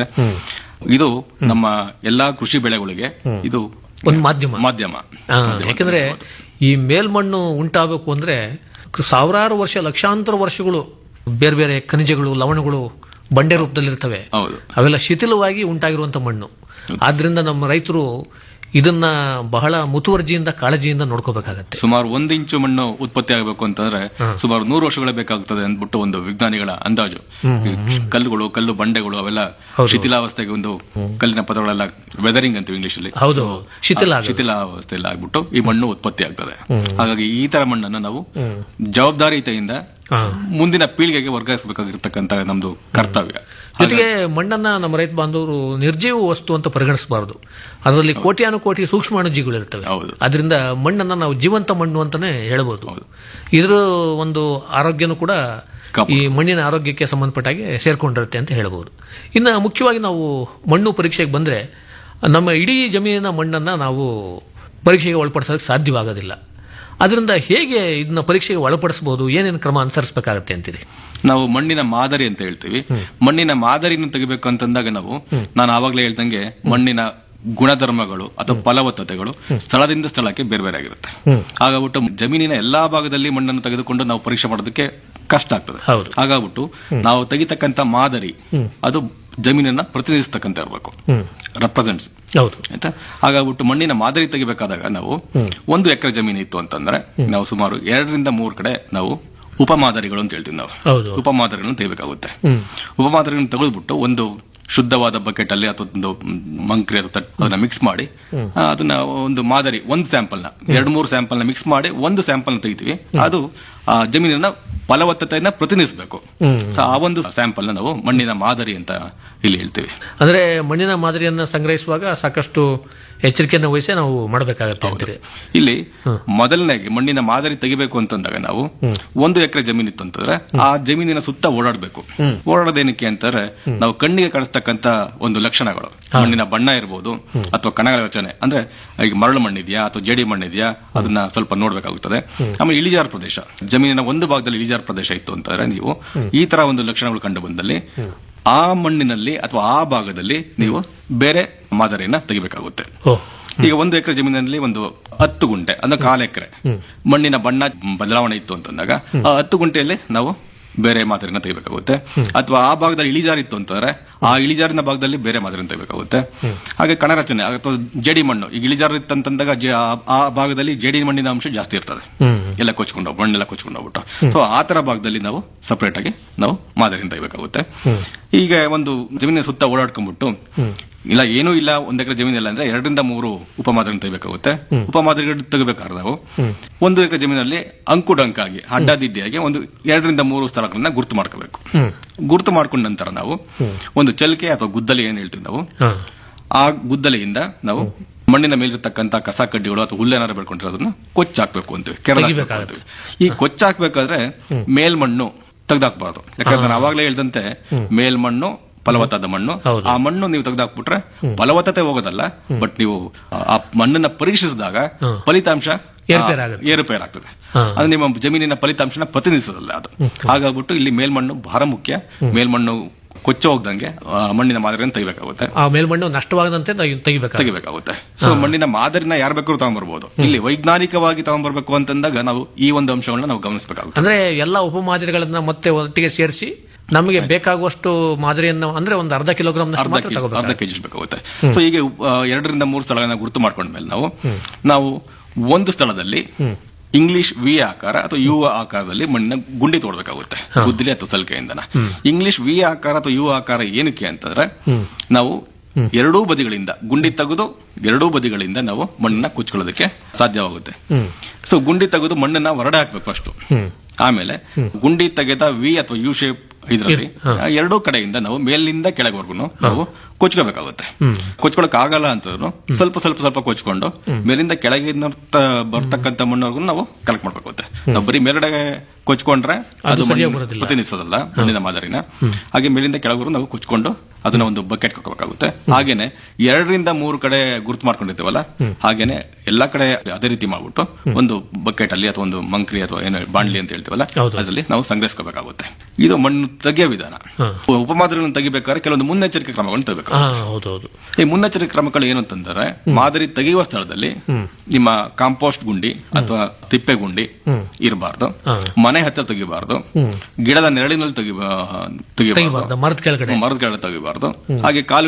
Speaker 14: ಇದು ನಮ್ಮ ಎಲ್ಲಾ ಕೃಷಿ ಬೆಳೆಗಳಿಗೆ ಇದು
Speaker 13: ಒಂದು ಮಾಧ್ಯಮ
Speaker 14: ಮಾಧ್ಯಮ
Speaker 13: ಆ, ಯಾಕಂದ್ರೆ ಈ ಮೇಲ್ಮಣ್ಣು ಉಂಟಾಗಬೇಕು ಅಂದ್ರೆ ಕ- ಸಾವಿರಾರು ವರ್ಷ ಲಕ್ಷಾಂತರ ವರ್ಷಗಳು ಬೇರೆ ಬೇರೆ ಖನಿಜಗಳು ಲವಣಗಳು ಬಂಡೆ ರೂಪದಲ್ಲಿರ್ತವೆ
Speaker 14: ಹೌದು
Speaker 13: ಅವೆಲ್ಲ ಶಿಥಿಲವಾಗಿ ಉಂಟಾಗಿರುವಂತ ಮಣ್ಣು ಆದ್ರಿಂದ ನಮ್ಮ ರೈತರು ಇದನ್ನ ಬಹಳ ಮುತುವರ್ಜಿಯಿಂದ ಕಾಳಜಿಯಿಂದ ನೋಡ್ಕೋಬೇಕಾಗತ್ತೆ
Speaker 14: ಸುಮಾರು ಒಂದು ಇಂಚು ಮಣ್ಣು ಉತ್ಪತ್ತಿ ಆಗಬೇಕು ಅಂತಂದ್ರೆ ಸುಮಾರು ನೂರು ವರ್ಷಗಳೇ ಬೇಕಾಗ್ತದೆ ಅಂದ್ಬಿಟ್ಟು ಒಂದು ವಿಜ್ಞಾನಿಗಳ ಅಂದಾಜು
Speaker 13: ಹ್ಮ್,
Speaker 14: ಈ ಕಲ್ಲುಗಳು ಕಲ್ಲು ಬಂಡೆಗಳು ಅವೆಲ್ಲ ಶಿಥಿಲಾವಸ್ಥೆಗೆ ಒಂದು ಕಲ್ಲಿನ ಪದಗಳೆಲ್ಲ ವೆದರಿಂಗ್ ಅಂತೀವಿ ಇಂಗ್ಲಿಷ್ ಅಲ್ಲಿ
Speaker 13: ಹೌದು,
Speaker 14: So,
Speaker 13: ಶಿಥಿಲ
Speaker 14: ಆ
Speaker 13: ಆಗೋದು.
Speaker 14: ಶಿಥಿಲಾವಸ್ಥೆಯಲ್ಲಿ ಆಗ್ಬಿಟ್ಟು ಈ ಮಣ್ಣು ಉತ್ಪತ್ತಿ ಆಗ್ತದೆ
Speaker 13: ಹ್ಮ್.
Speaker 14: ಹಾಗಾಗಿ ಈ ತರ ಮಣ್ಣನ್ನು ನಾವು ಜವಾಬ್ದಾರಿಯುತೆಯಿಂದ ಮುಂದಿನ ಪೀಳಿಗೆಗೆ ವರ್ಗಾಯಿಸಬೇಕಾಗಿರ್ತಕ್ಕಂತ ನಮ್ದು ಕರ್ತವ್ಯ
Speaker 13: ಜೊತೆಗೆ ಮಣ್ಣನ್ನ ನಮ್ಮ ರೈತ ಬಾಂಧವರು ನಿರ್ಜೀವ ವಸ್ತು ಅಂತ ಪರಿಗಣಿಸಬಾರದು ಅದರಲ್ಲಿ ಕೋಟ್ಯಾನು ಕೋಟಿ ಸೂಕ್ಷ್ಮಾಣುಜೀವಿಗಳು ಇರ್ತವೆ ಅದರಿಂದ ಮಣ್ಣನ್ನ ನಾವು ಜೀವಂತ ಮಣ್ಣು ಅಂತಾನೆ ಹೇಳ್ಬೋದು ಇದರ ಒಂದು ಆರೋಗ್ಯನೂ ಕೂಡ ಈ ಮಣ್ಣಿನ ಆರೋಗ್ಯಕ್ಕೆ ಸಂಬಂಧಪಟ್ಟಾಗೆ ಸೇರ್ಕೊಂಡಿರುತ್ತೆ ಅಂತ ಹೇಳ್ಬೋದು ಇನ್ನು ಮುಖ್ಯವಾಗಿ ನಾವು ಮಣ್ಣು ಪರೀಕ್ಷೆಗೆ ಬಂದ್ರೆ ನಮ್ಮ ಇಡೀ ಜಮೀನಿನ ಮಣ್ಣನ್ನ ನಾವು ಪರೀಕ್ಷೆಗೆ ಒಳಪಡಿಸೋಕೆ ಸಾಧ್ಯವಾಗೋದಿಲ್ಲ ಅದರಿಂದ ಹೇಗೆ ಇದನ್ನ ಪರೀಕ್ಷೆಗೆ ಒಳಪಡಿಸಬಹುದು ಏನೇನು ಕ್ರಮ ಅನುಸರಿಸಬೇಕಾಗತ್ತೆ ಅಂತೀರಿ
Speaker 14: ನಾವು ಮಣ್ಣಿನ ಮಾದರಿ ಅಂತ ಹೇಳ್ತೀವಿ ಮಣ್ಣಿನ ಮಾದರಿನ ತೆಗಿಬೇಕು ಅಂತಂದಾಗ ನಾವು ನಾನು ಆವಾಗಲೇ ಹೇಳ್ದಂಗೆ ಮಣ್ಣಿನ ಗುಣಧರ್ಮಗಳು ಅಥವಾ ಫಲವತ್ತತೆಗಳು ಸ್ಥಳದಿಂದ ಸ್ಥಳಕ್ಕೆ ಬೇರೆ ಬೇರೆ ಆಗಿರುತ್ತೆ ಹಾಗಾಗ್ಬಿಟ್ಟು ಜಮೀನಿನ ಎಲ್ಲಾ ಭಾಗದಲ್ಲಿ ಮಣ್ಣನ್ನು ತೆಗೆದುಕೊಂಡು ನಾವು ಪರೀಕ್ಷೆ ಮಾಡೋದಕ್ಕೆ ಕಷ್ಟ ಆಗ್ತದೆ ಹಾಗಾಗ್ಬಿಟ್ಟು ನಾವು ತೆಗಿತಕ್ಕಂತ ಮಾದರಿ ಅದು ಜಮೀನನ್ನ ಪ್ರತಿನಿಧಿಸ್ತಕ್ಕಂತ ಇರಬೇಕು ರೆಪ್ರೆಸೆಂಟ್ಸ್
Speaker 13: ಹೌದು
Speaker 14: ಆಯ್ತಾ ಹಾಗಾಗ್ಬಿಟ್ಟು ಮಣ್ಣಿನ ಮಾದರಿ ತೆಗಿಬೇಕಾದಾಗ ನಾವು ಒಂದು ಎಕರೆ ಜಮೀನು ಇತ್ತು ಅಂತಂದ್ರೆ ನಾವು ಸುಮಾರು ಎರಡರಿಂದ ಮೂರು ಕಡೆ ನಾವು ಉಪಮಾದರಿಗಳು ಅಂತ ಹೇಳ್ತೀವಿ ನಾವು
Speaker 13: ಹೌದು.
Speaker 14: ಉಪಮಾದರಿಗಳನ್ನು ತೆಗಿಬೇಕಾಗುತ್ತೆ
Speaker 13: ಹ್ಮ್.
Speaker 14: ಉಪಮಾದರಿಗಳನ್ನು ತೆಗೆದ್ಬಿಟ್ಟು ಒಂದು ಶುದ್ಧವಾದ ಬಕೆಟ್ ಅಲ್ಲಿ ಅಥವಾ ಒಂದು ಮಂಕ್ರಿ ಅಥವಾ ತಟ್ ಅದನ್ನ ಮಿಕ್ಸ್ ಮಾಡಿ
Speaker 13: ಹ್ಮ್.
Speaker 14: ಆ, ಅದನ್ನ ಒಂದು ಮಾದರಿ ಒಂದು ಸ್ಯಾಂಪಲ್ ನ ಎರಡು ಮೂರು ಸ್ಯಾಂಪಲ್ ನ ಮಿಕ್ಸ್ ಮಾಡಿ ಒಂದು ಸ್ಯಾಂಪಲ್ ನ ತೆಗಿತೀವಿ ಅದು ಆ ಜಮೀನಿನ ಫಲವತ್ತತೆಯನ್ನ ಪ್ರತಿನಿಧಿಸಬೇಕು
Speaker 13: ಹ್ಮ್.
Speaker 14: ಸೊ ಆ ಒಂದು ಸ್ಯಾಂಪಲ್ ನ ನಾವು ಮಣ್ಣಿನ ಮಾದರಿ ಅಂತ ಇಲ್ಲಿ ಹೇಳ್ತೀವಿ
Speaker 13: ಅಂದ್ರೆ ಮಣ್ಣಿನ ಮಾದರಿಯನ್ನ ಸಂಗ್ರಹಿಸುವಾಗ ಸಾಕಷ್ಟು ಎಚ್ಚರಿಕೆಯನ್ನು ವಹಿಸಿ ನಾವು ಮಾಡಬೇಕಾಗತ್ತೆ ಅಂತೀರಿ
Speaker 14: ಇಲ್ಲಿ ಮೊದಲನೇಗೆ ಮಣ್ಣಿನ ಮಾದರಿ ತೆಗಿಬೇಕು ಅಂತಂದಾಗ ನಾವು ಒಂದು ಎಕರೆ ಜಮೀನು ಇತ್ತು ಅಂತಂದ್ರೆ ಆ ಜಮೀನಿನ ಸುತ್ತ ಓಡಾಡಬೇಕು ಓಡಾಡೋದೇನಕ್ಕೆ ಅಂತಾರೆ ನಾವು ಕಣ್ಣಿಗೆ ಕಾಣಿಸ್ತಕ್ಕಂತ ಒಂದು ಲಕ್ಷಣಗಳು ಮಣ್ಣಿನ ಬಣ್ಣ ಇರಬಹುದು ಅಥವಾ ಕಣಗಳ ರಚನೆ ಅಂದ್ರೆ ಈಗ ಮರಳು ಮಣ್ಣಿದೆಯಾ ಅಥವಾ ಜೇಡಿ ಮಣ್ಣಿದೆಯಾ ಅದನ್ನ ಸ್ವಲ್ಪ ನೋಡ್ಬೇಕಾಗುತ್ತದೆ ಆಮೇಲೆ ಇಳಿಜಾರು ಪ್ರದೇಶ ಜಮೀನಿನ ಒಂದು ಭಾಗದಲ್ಲಿ ಇಳಿಜಾರು ಪ್ರದೇಶ ಇತ್ತು ಅಂತಂದ್ರೆ ನೀವು ಈ ತರ ಒಂದು ಲಕ್ಷಣಗಳು ಕಂಡು ಬಂದಲ್ಲಿ ಆ ಮಣ್ಣಿನಲ್ಲಿ ಅಥವಾ ಆ ಭಾಗದಲ್ಲಿ ನೀವು ಬೇರೆ ಮಾದರಿಯನ್ನ ತೆಗಿಬೇಕಾಗುತ್ತೆ ಈಗ ಒಂದು ಎಕರೆ ಜಮೀನಿನಲ್ಲಿ ಒಂದು ಹತ್ತು ಗುಂಟೆ ಅಂದ್ರೆ ಕಾಲು ಎಕರೆ ಮಣ್ಣಿನ ಬಣ್ಣ ಬದಲಾವಣೆ ಇತ್ತು ಅಂತಂದಾಗ ಆ ಹತ್ತು ಗುಂಟೆಯಲ್ಲಿ ನಾವು ಬೇರೆ ಮಾದರಿನ ತೆಗಿಬೇಕಾಗುತ್ತೆ ಅಥವಾ ಆ ಭಾಗದಲ್ಲಿ ಇಳಿಜಾರು ಇತ್ತು ಅಂತಂದ್ರೆ ಆ ಇಳಿಜಾರಿನ ಭಾಗದಲ್ಲಿ ಬೇರೆ ಮಾದರಿನ ತೆಗಿಬೇಕಾಗುತ್ತೆ ಹಾಗೆ ಕಣರಚನೆ ಅಥವಾ ಜೇಡಿ ಮಣ್ಣು ಈಗ ಇಳಿಜಾರು ಇತ್ತಂತಂದಾಗ ಜೆ- ಆ- ಆ ಭಾಗದಲ್ಲಿ ಜೇಡಿ ಮಣ್ಣಿನ ಅಂಶ ಜಾಸ್ತಿ ಇರ್ತದೆ ಎಲ್ಲ ಕೊಚ್ಕೊಂಡು ಹೋಗ್- ಮಣ್ಣೆಲ್ಲ ಕೊಚ್ಕೊಂಡು ಹೋಗ್ಬಿಟ್ಟು ಸೊ ಆ ತರ ಭಾಗದಲ್ಲಿ ನಾವು ಸಪರೇಟ್ ಆಗಿ ನಾವು ಮಾದರಿನ ತೆಗಿಬೇಕಾಗುತ್ತೆ ಈಗ ಒಂದು ಜಮೀನಿನ ಸುತ್ತ ಓಡಾಡ್ಕೊಂಡ್ಬಿಟ್ಟು ಇಲ್ಲ ಏನೂ ಇಲ್ಲ ಒಂದ್ ಎಕರೆ ಜಮೀನಿಲ್ಲ ಅಂದ್ರೆ ಎರಡರಿಂದ ಮೂರು ಉಪಮಾದರಿ ತೆಗಿಬೇಕಾಗುತ್ತೆ ಉಪಮಾದರಿಗಳು ತೆಗಿಬೇಕಾದ್ರೆ ನಾವು ಒಂದು ಎಕರೆ ಜಮೀನಲ್ಲಿ ಅಂಕುಡಂಕಾಗಿ ಅಡ್ಡದಿಡ್ಡಿಯಾಗಿ ಒಂದು ಎರಡರಿಂದ ಮೂರು ಸ್ಥಳಗಳನ್ನ ಗುರ್ತು ಮಾಡ್ಕೋಬೇಕು ಗುರ್ತು ಮಾಡ್ಕೊಂಡ ನಂತರ ನಾವು ಒಂದು ಚಲಿಕೆ ಅಥವಾ ಗುದ್ದಲಿ ಏನ್ ಹೇಳ್ತೀವಿ ನಾವು ಆ ಗುದ್ದಲಿಯಿಂದ ನಾವು ಮಣ್ಣಿನ ಮೇಲಿರ್ತಕ್ಕಂತ ಕಸ ಕಡ್ಡಿಗಳು ಅಥವಾ ಹುಲ್ಲೇನಾರು ಬೆಳ್ಕೊಂಡಿರೋದನ್ನ ಕೊಚ್ಚಾಕ್ಬೇಕು ಅಂತೀವಿ ಕೆರಳ
Speaker 13: ತೆಗಿಬೇಕಾಗುತ್ತೆ.
Speaker 14: ಈ ಕೊಚ್ಚಾಕ್ಬೇಕಾದ್ರೆ ಮೇಲ್ಮಣ್ಣು ತೆಗ್ದಾಕ್ಬಾರ್ದು ಯಾಕಂದ್ರೆ ನಾನು ಅವಾಗಲೇ ಹೇಳ್ದಂತೆ ಮೇಲ್ಮಣ್ಣು ಫಲವತ್ತಾದ ಮಣ್ಣು ಆ ಮಣ್ಣು ನೀವು ತೆಗೆದಾಕ್ಬಿಟ್ರೆ ಫಲವತ್ತತೆ ಹೋಗೋದಲ್ಲ ಬಟ್ ನೀವು ಆ ಮಣ್ಣನ್ನ ಪರೀಕ್ಷಿಸಿದಾಗ ಫಲಿತಾಂಶ
Speaker 13: ಏರುಪೇರಾಗುತ್ತೆ.
Speaker 14: ಆ, ಏರುಪೇರಾಗ್ತದೆ ಅದು ನಿಮ್ಮ ಜಮೀನಿನ ಫಲಿತಾಂಶನ ಪ್ರತಿನಿಧಿಸೋದಲ್ಲ ಅದು ಹಾಗಾಗ್ಬಿಟ್ಟು ಇಲ್ಲಿ ಮೇಲ್ಮಣ್ಣು ಬಹಳ ಮುಖ್ಯ ಮೇಲ್ಮಣ್ಣು ಕೊಚ್ಚ ಹೋಗ್ದಂಗೆ ಆ ಮಣ್ಣಿನ ಮಾದರಿಯನ್ನು ತೆಗಿಬೇಕಾಗುತ್ತೆ
Speaker 13: ಆ ಮೇಲ್ಮಣ್ಣು ನಷ್ಟವಾಗದಂತೆ ನಾವು ತೆಗಿಬೇಕಾಗುತ್ತೆ
Speaker 14: ತೆಗಿಬೇಕಾಗುತ್ತೆ ಸೊ ಮಣ್ಣಿನ ಮಾದರಿನ ಯಾರು ಬೇಕಾದ್ರೂ ತಗೊಂಡ್ಬರ್ಬೋದು ಇಲ್ಲಿ ವೈಜ್ಞಾನಿಕವಾಗಿ ತಗೊಂಡ್ಬರ್ಬೇಕು ಅಂತಂದಾಗ ನಾವು ಈ ಒಂದು ಅಂಶಗಳನ್ನ ನಾವು ಗಮನಿಸಬೇಕಾಗುತ್ತೆ
Speaker 13: ಅಂದ್ರೆ ಎಲ್ಲ ಉಪಮಾದರಿಗಳನ್ನ ಮತ್ತೆ ಒಟ್ಟಿಗೆ ಸೇರಿಸಿ ನಮಗೆ ಬೇಕಾಗುವಷ್ಟು ಮಾದರಿಯನ್ನ ಅಂದ್ರೆ ಒಂದು ಅರ್ಧ ಕಿಲೋಗ್ರಾಮ್
Speaker 14: ಅರ್ಧ
Speaker 13: ಮಾತ್ರ
Speaker 14: ಕೆಜಿ
Speaker 13: ತಗೋಬೇಕು
Speaker 14: ಅರ್ಧ ಕೆಜಿ ಬೇಕಾಗುತ್ತೆ ಸೊ ಈಗ ಆ, ಎರಡರಿಂದ ಮೂರು ಸ್ಥಳಗಳನ್ನ ಗುರುತು ಮಾಡ್ಕೊಂಡ್ಮೇಲೆ ನಾವು ನಾವು ಒಂದು ಸ್ಥಳದಲ್ಲಿ ಇಂಗ್ಲಿಷ್ ವಿ ಆಕಾರ ಅಥವಾ ಯು ಆಕಾರದಲ್ಲಿ ಮಣ್ಣಿನ ಗುಂಡಿ ತೋಡ್ಬೇಕಾಗುತ್ತೆ ಗುದ್ದಲಿ ಅಥವಾ ಸಲಿಕೆಯಿಂದನ ಇಂಗ್ಲಿಷ್ ವಿ ಆಕಾರ ಅಥವಾ ಯು ಆಕಾರ ಏನಕ್ಕೆ ಅಂತಂದ್ರೆ ನಾವು ಎರಡೂ ಬದಿಗಳಿಂದ ಗುಂಡಿ ತೆಗೆದು ಎರಡೂ ಬದಿಗಳಿಂದ ನಾವು ಮಣ್ಣನ್ನ ಕುಚ್ಕೊಳ್ಳೋದಕ್ಕೆ ಸಾಧ್ಯವಾಗುತ್ತೆ ಸೊ ಗುಂಡಿ ತೆಗೆದು ಮಣ್ಣನ್ನ ಹೊರಡೆ ಹಾಕ್ಬೇಕು ಫಸ್ಟ್ ಆಮೇಲೆ ಗುಂಡಿ ತೆಗೆದ ವಿ ಅಥವಾ ಯು ಶೇಪ್ ಇದರಲ್ಲಿ ಎರಡೂ ಕಡೆಯಿಂದ ನಾವು ಮೇಲಿಂದ ಕೆಳಗವರೆಗೂ ನಾವು ಕೊಚ್ಕೋಬೇಕಾಗುತ್ತೆ ಕೊಚ್ಕೊಳಕ್ ಆಗಲ್ಲ ಅಂತಂದ್ರು ಸ್ವಲ್ಪ ಸ್ವಲ್ಪ ಸ್ವಲ್ಪ ಕೊಚ್ಕೊಂಡು ಮೇಲಿಂದ ಕೆಳಗಿನ ಬರ್ತಕ್ಕಂತ ಮಣ್ಣವರೆಗೂ ನಾವು ಕಲೆಕ್ಟ್ ಮಾಡ್ಬೇಕಾಗುತ್ತೆ ನಾವು ಬರೀ ಮೇಲ್ಗಡೆ ಕೊಚ್ಕೊಂಡ್ರೆ
Speaker 13: ಅದು
Speaker 14: ಅದು
Speaker 13: ಸರಿಯಾಗಿ
Speaker 14: ಮಣ್ಣಿನ
Speaker 13: ಬರೋದಿಲ್ಲ.
Speaker 14: ಪ್ರತಿನಿಧಿಸೋದಲ್ಲ ಮಣ್ಣಿನ ಮಾದರಿನ ಹಾಗೆ ಮೇಲಿಂದ ಕೆಳಗರು ನಾವು ಕುಚ್ಕೊಂಡು ಅದನ್ನ ಒಂದು ಬಕೆಟ್ ಹಾಕಬೇಕಾಗುತ್ತೆ ಹಾಗೇನೆ ಎರಡರಿಂದ ಮೂರು ಕಡೆ ಗುರುತು ಮಾಡ್ಕೊಂಡಿರ್ತೀವಲ್ಲ ಹಾಗೇನೆ ಎಲ್ಲಾ ಕಡೆ ಅದೇ ರೀತಿ ಮಾಡ್ಬಿಟ್ಟು ಒಂದು ಬಕೆಟ್ ಅಲ್ಲಿ ಅಥವಾ ಒಂದು ಮಂಕ್ರಿ ಅಥವಾ ಏನೋ ಬಾಂಡ್ಲಿ ಅಂತ ಹೇಳ್ತೀವಲ್ಲ ಅದರಲ್ಲಿ ನಾವು ಸಂಗ್ರಹಿಸ್ಕೋಬೇಕಾಗುತ್ತೆ ಇದು ಮಣ್ಣು ತೆಗೆಯೋ ವಿಧಾನ ಉಪಮಾದರಿಗಳನ್ನು ತೆಗಿಬೇಕಾದ್ರೆ ಕೆಲವೊಂದು ಮುನ್ನೆಚ್ಚರಿಕೆ ಕ್ರಮಗಳನ್ನು ತಗೋಬೇಕು
Speaker 13: ಹಾ ಹೌದೌದು
Speaker 14: ಈ ಮುನ್ನೆಚ್ಚರಿಕೆ ಕ್ರಮಗಳು ಏನು ಅಂತಂದ್ರೆ ಮಾದರಿ ತೆಗೆಯುವ ಸ್ಥಳದಲ್ಲಿ ನಿಮ್ಮ ಕಾಂಪೋಸ್ಟ್ ಗುಂಡಿ ಅಥವಾ ತಿಪ್ಪೆ ಗುಂಡಿ ಇರಬಾರ್ದು ಮನೆ ಹತ್ತಿರ ತೆಗಿಬಾರ್ದು ಗಿಡದ ನೆರಳಿನಲ್ಲಿ ತೆಗಿ
Speaker 13: ತೆಗಿಬಾರ್ದು, ಮರದ ಕೆಳಗಡೆ.
Speaker 14: ಮರದ ಕೆಳಗಡೆ ತೆಗಿಬಾರ್ದು ಹಾಗೆ ಕಾಲುವೆ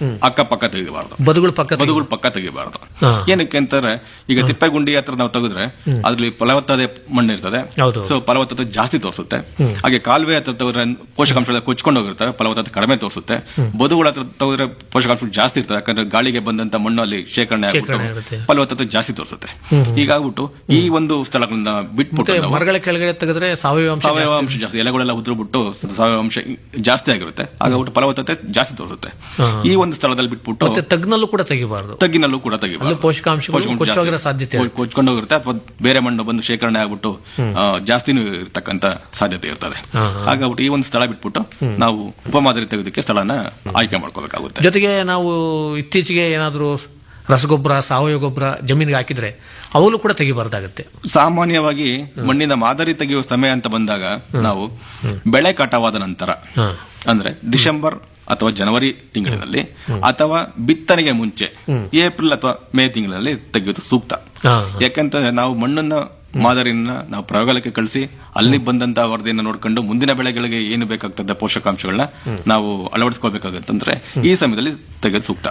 Speaker 14: ಅಕ್ಕಪಕ್ಕ ತೆಗಿಬಾರ್ದು
Speaker 13: ಬದುಗಳು ಪಕ್ಕ
Speaker 14: ಬದುಗಳು ಪಕ್ಕ ತೆಗಿಬಾರ್ದು
Speaker 13: ಹಾ.
Speaker 14: ಏನಕ್ಕೆ ಅಂತಾರೆ ಈಗ ತಿಪ್ಪೆಗುಂಡಿ ಹತ್ರ ನಾವು ತೆಗೆದ್ರೆ ಅದ್ರಲ್ಲಿ ಫಲವತ್ತತೆ ಮಣ್ಣು ಇರ್ತದೆ
Speaker 13: ಹೌದು.
Speaker 14: ಸೊ ಫಲವತ್ತತೆ ಜಾಸ್ತಿ ತೋರಿಸುತ್ತೆ
Speaker 13: ಹ್ಮ್.
Speaker 14: ಹಾಗೆ ಕಾಲುವೆ ಹತ್ರ ತೆಗೆದ್ರೆ ಪೋಷಕಾಂಶ ಕೊಚ್ಕೊಂಡು ಹೋಗಿರ್ತಾರೆ ಫಲವತ್ತತೆ ಕಡಿಮೆ ತೋರಿಸುತ್ತೆ ಬದುಗಳ ಹತ್ರ ತೆಗೆದ್ರೆ ಪೋಷಕಾಂಶ ಜಾಸ್ತಿ ಇರ್ತದೆ ಯಾಕಂದ್ರೆ ಗಾಳಿಗೆ ಬಂದಂತ ಮಣ್ಣು ಅಲ್ಲಿ ಶೇಖರಣೆ
Speaker 13: ಶೇಖರಣೆ
Speaker 14: ಆಗ್ಬಿಟ್ಟು
Speaker 13: ಇರುತ್ತೆ.
Speaker 14: ಫಲವತ್ತತೆ ಜಾಸ್ತಿ ತೋರಿಸುತ್ತೆ
Speaker 13: ಹ್ಮ್.
Speaker 14: ಹೀಗಾಗ್ಬಿಟ್ಟು ಈ ಒಂದು ಸ್ಥಳಗಳನ್ನ ಬಿಟ್ಬಿಟ್ಟು
Speaker 13: ಮತ್ತೆ
Speaker 14: ನಾವು
Speaker 13: ಮರಗಳ ಕೆಳಗಡೆ ತೆಗೆದ್ರೆ ಸಾವಯವ ಅಂಶ
Speaker 14: ಸಾವಯವ
Speaker 13: ಜಾಸ್ತಿ
Speaker 14: ಅಂಶ ಜಾಸ್ತಿ ಎಲೆಗಳೆಲ್ಲ ಉದುರು ಬಿಟ್ಟು ಸಾವಯವ ಅಂಶ ಜಾಸ್ತಿ ಆಗಿರುತ್ತೆ ಹಾಗಾಗ್ಬಿಟ್ಟು ಫಲವತ್ತತೆ ಜಾಸ್ತಿ ತೋರಿಸುತ್ತೆ
Speaker 13: ಹಾ.
Speaker 14: ಈ ಒಂದು ಸ್ಥಳದಲ್ಲಿ ಬಿಟ್ಬಿಟ್ಟು
Speaker 13: ಮತ್ತೆ ತಗ್ನಲ್ಲೂ ಕೂಡ ತೆಗಿಬಾರ್ದು
Speaker 14: ತಗ್ಗಿನಲ್ಲೂ ಕೂಡ ತೆಗಿಬಾರ್ದು
Speaker 13: ಅಲ್ಲೂ ಪೋಷಕಾಂಶಗಳು
Speaker 14: ಪೋಷಕಾಂಶ
Speaker 13: ಕೊಚ್ಚೋಗಿರೋ
Speaker 14: ಜಾಸ್ತಿ.
Speaker 13: ಸಾಧ್ಯತೆ
Speaker 14: ಕೊ- ಕೊಚ್ಕೊಂಡು ಹೋಗಿರುತ್ತೆ ಅಥವಾ ಬೇರೆ ಮಣ್ಣು ಬಂದು ಶೇಖರಣೆ ಆಗ್ಬಿಟ್ಟು ಆ, ಜಾಸ್ತಿನೂ ಇರ್ತಕ್ಕಂತ ಸಾಧ್ಯತೆ ಇರ್ತದೆ
Speaker 13: ಹಾ, ಹಾ.
Speaker 14: ಹಾಗಾಗ್ಬಿಟ್ಟು ಈ ಒಂದು ಸ್ಥಳ ಬಿಟ್ಬಿಟ್ಟು ನಾವು ಉಪಮಾದರಿ ತೆಗೆದಕ್ಕೆ ಸ್ಥಳನ ಆಯ್ಕೆ ಮಾಡ್ಕೋಬೇಕಾಗುತ್ತೆ
Speaker 13: ಜೊತೆಗೆ ನಾವು ಇತ್ತೀಚೆಗೆ ಏನಾದರೂ ರಸಗೊಬ್ಬರ ಸಾವಯವ ಗೊಬ್ಬರ ಜಮೀನಿಗೆ ಹಾಕಿದ್ರೆ ಅವಳು ಕೂಡ ತೆಗಿಬಾರ್ದಾಗತ್ತೆ
Speaker 14: ಸಾಮಾನ್ಯವಾಗಿ ಮಣ್ಣಿನ ಮಾದರಿ ತೆಗೆಯುವ ಸಮಯ ಅಂತ ಬಂದಾಗ ನಾವು ಬೆಳೆ ಕಟಾವಾದ ನಂತರ ಅಂದ್ರೆ ಡಿಸೆಂಬರ್ ಅಥವಾ ಜನವರಿ ತಿಂಗಳಿನಲ್ಲಿ ಅಥವಾ ಬಿತ್ತನೆಗೆ ಮುಂಚೆ ಏಪ್ರಿಲ್ ಅಥವಾ ಮೇ ತಿಂಗಳಲ್ಲಿ ತೆಗೆಯೋದು ಸೂಕ್ತ ಯಾಕಂತಂದ್ರೆ ನಾವು ಮಣ್ಣನ್ನ ಮಾದರಿನ ನಾವು ಪ್ರಯೋಗಾಲಯಕ್ಕೆ ಕಳಿಸಿ ಅಲ್ಲಿ ಬಂದಂತ ವರದಿಯನ್ನು ನೋಡ್ಕೊಂಡು ಮುಂದಿನ ಬೆಳೆಗಳಿಗೆ ಏನು ಬೇಕಾಗ್ತದೆ ಪೋಷಕಾಂಶಗಳನ್ನ ನಾವು ಅಳವಡಿಸ್ಕೊಳ್ಬೇಕಾಗತ್ತಂದ್ರೆ ಈ ಸಮಯದಲ್ಲಿ ತೆಗೆದು ಸೂಕ್ತ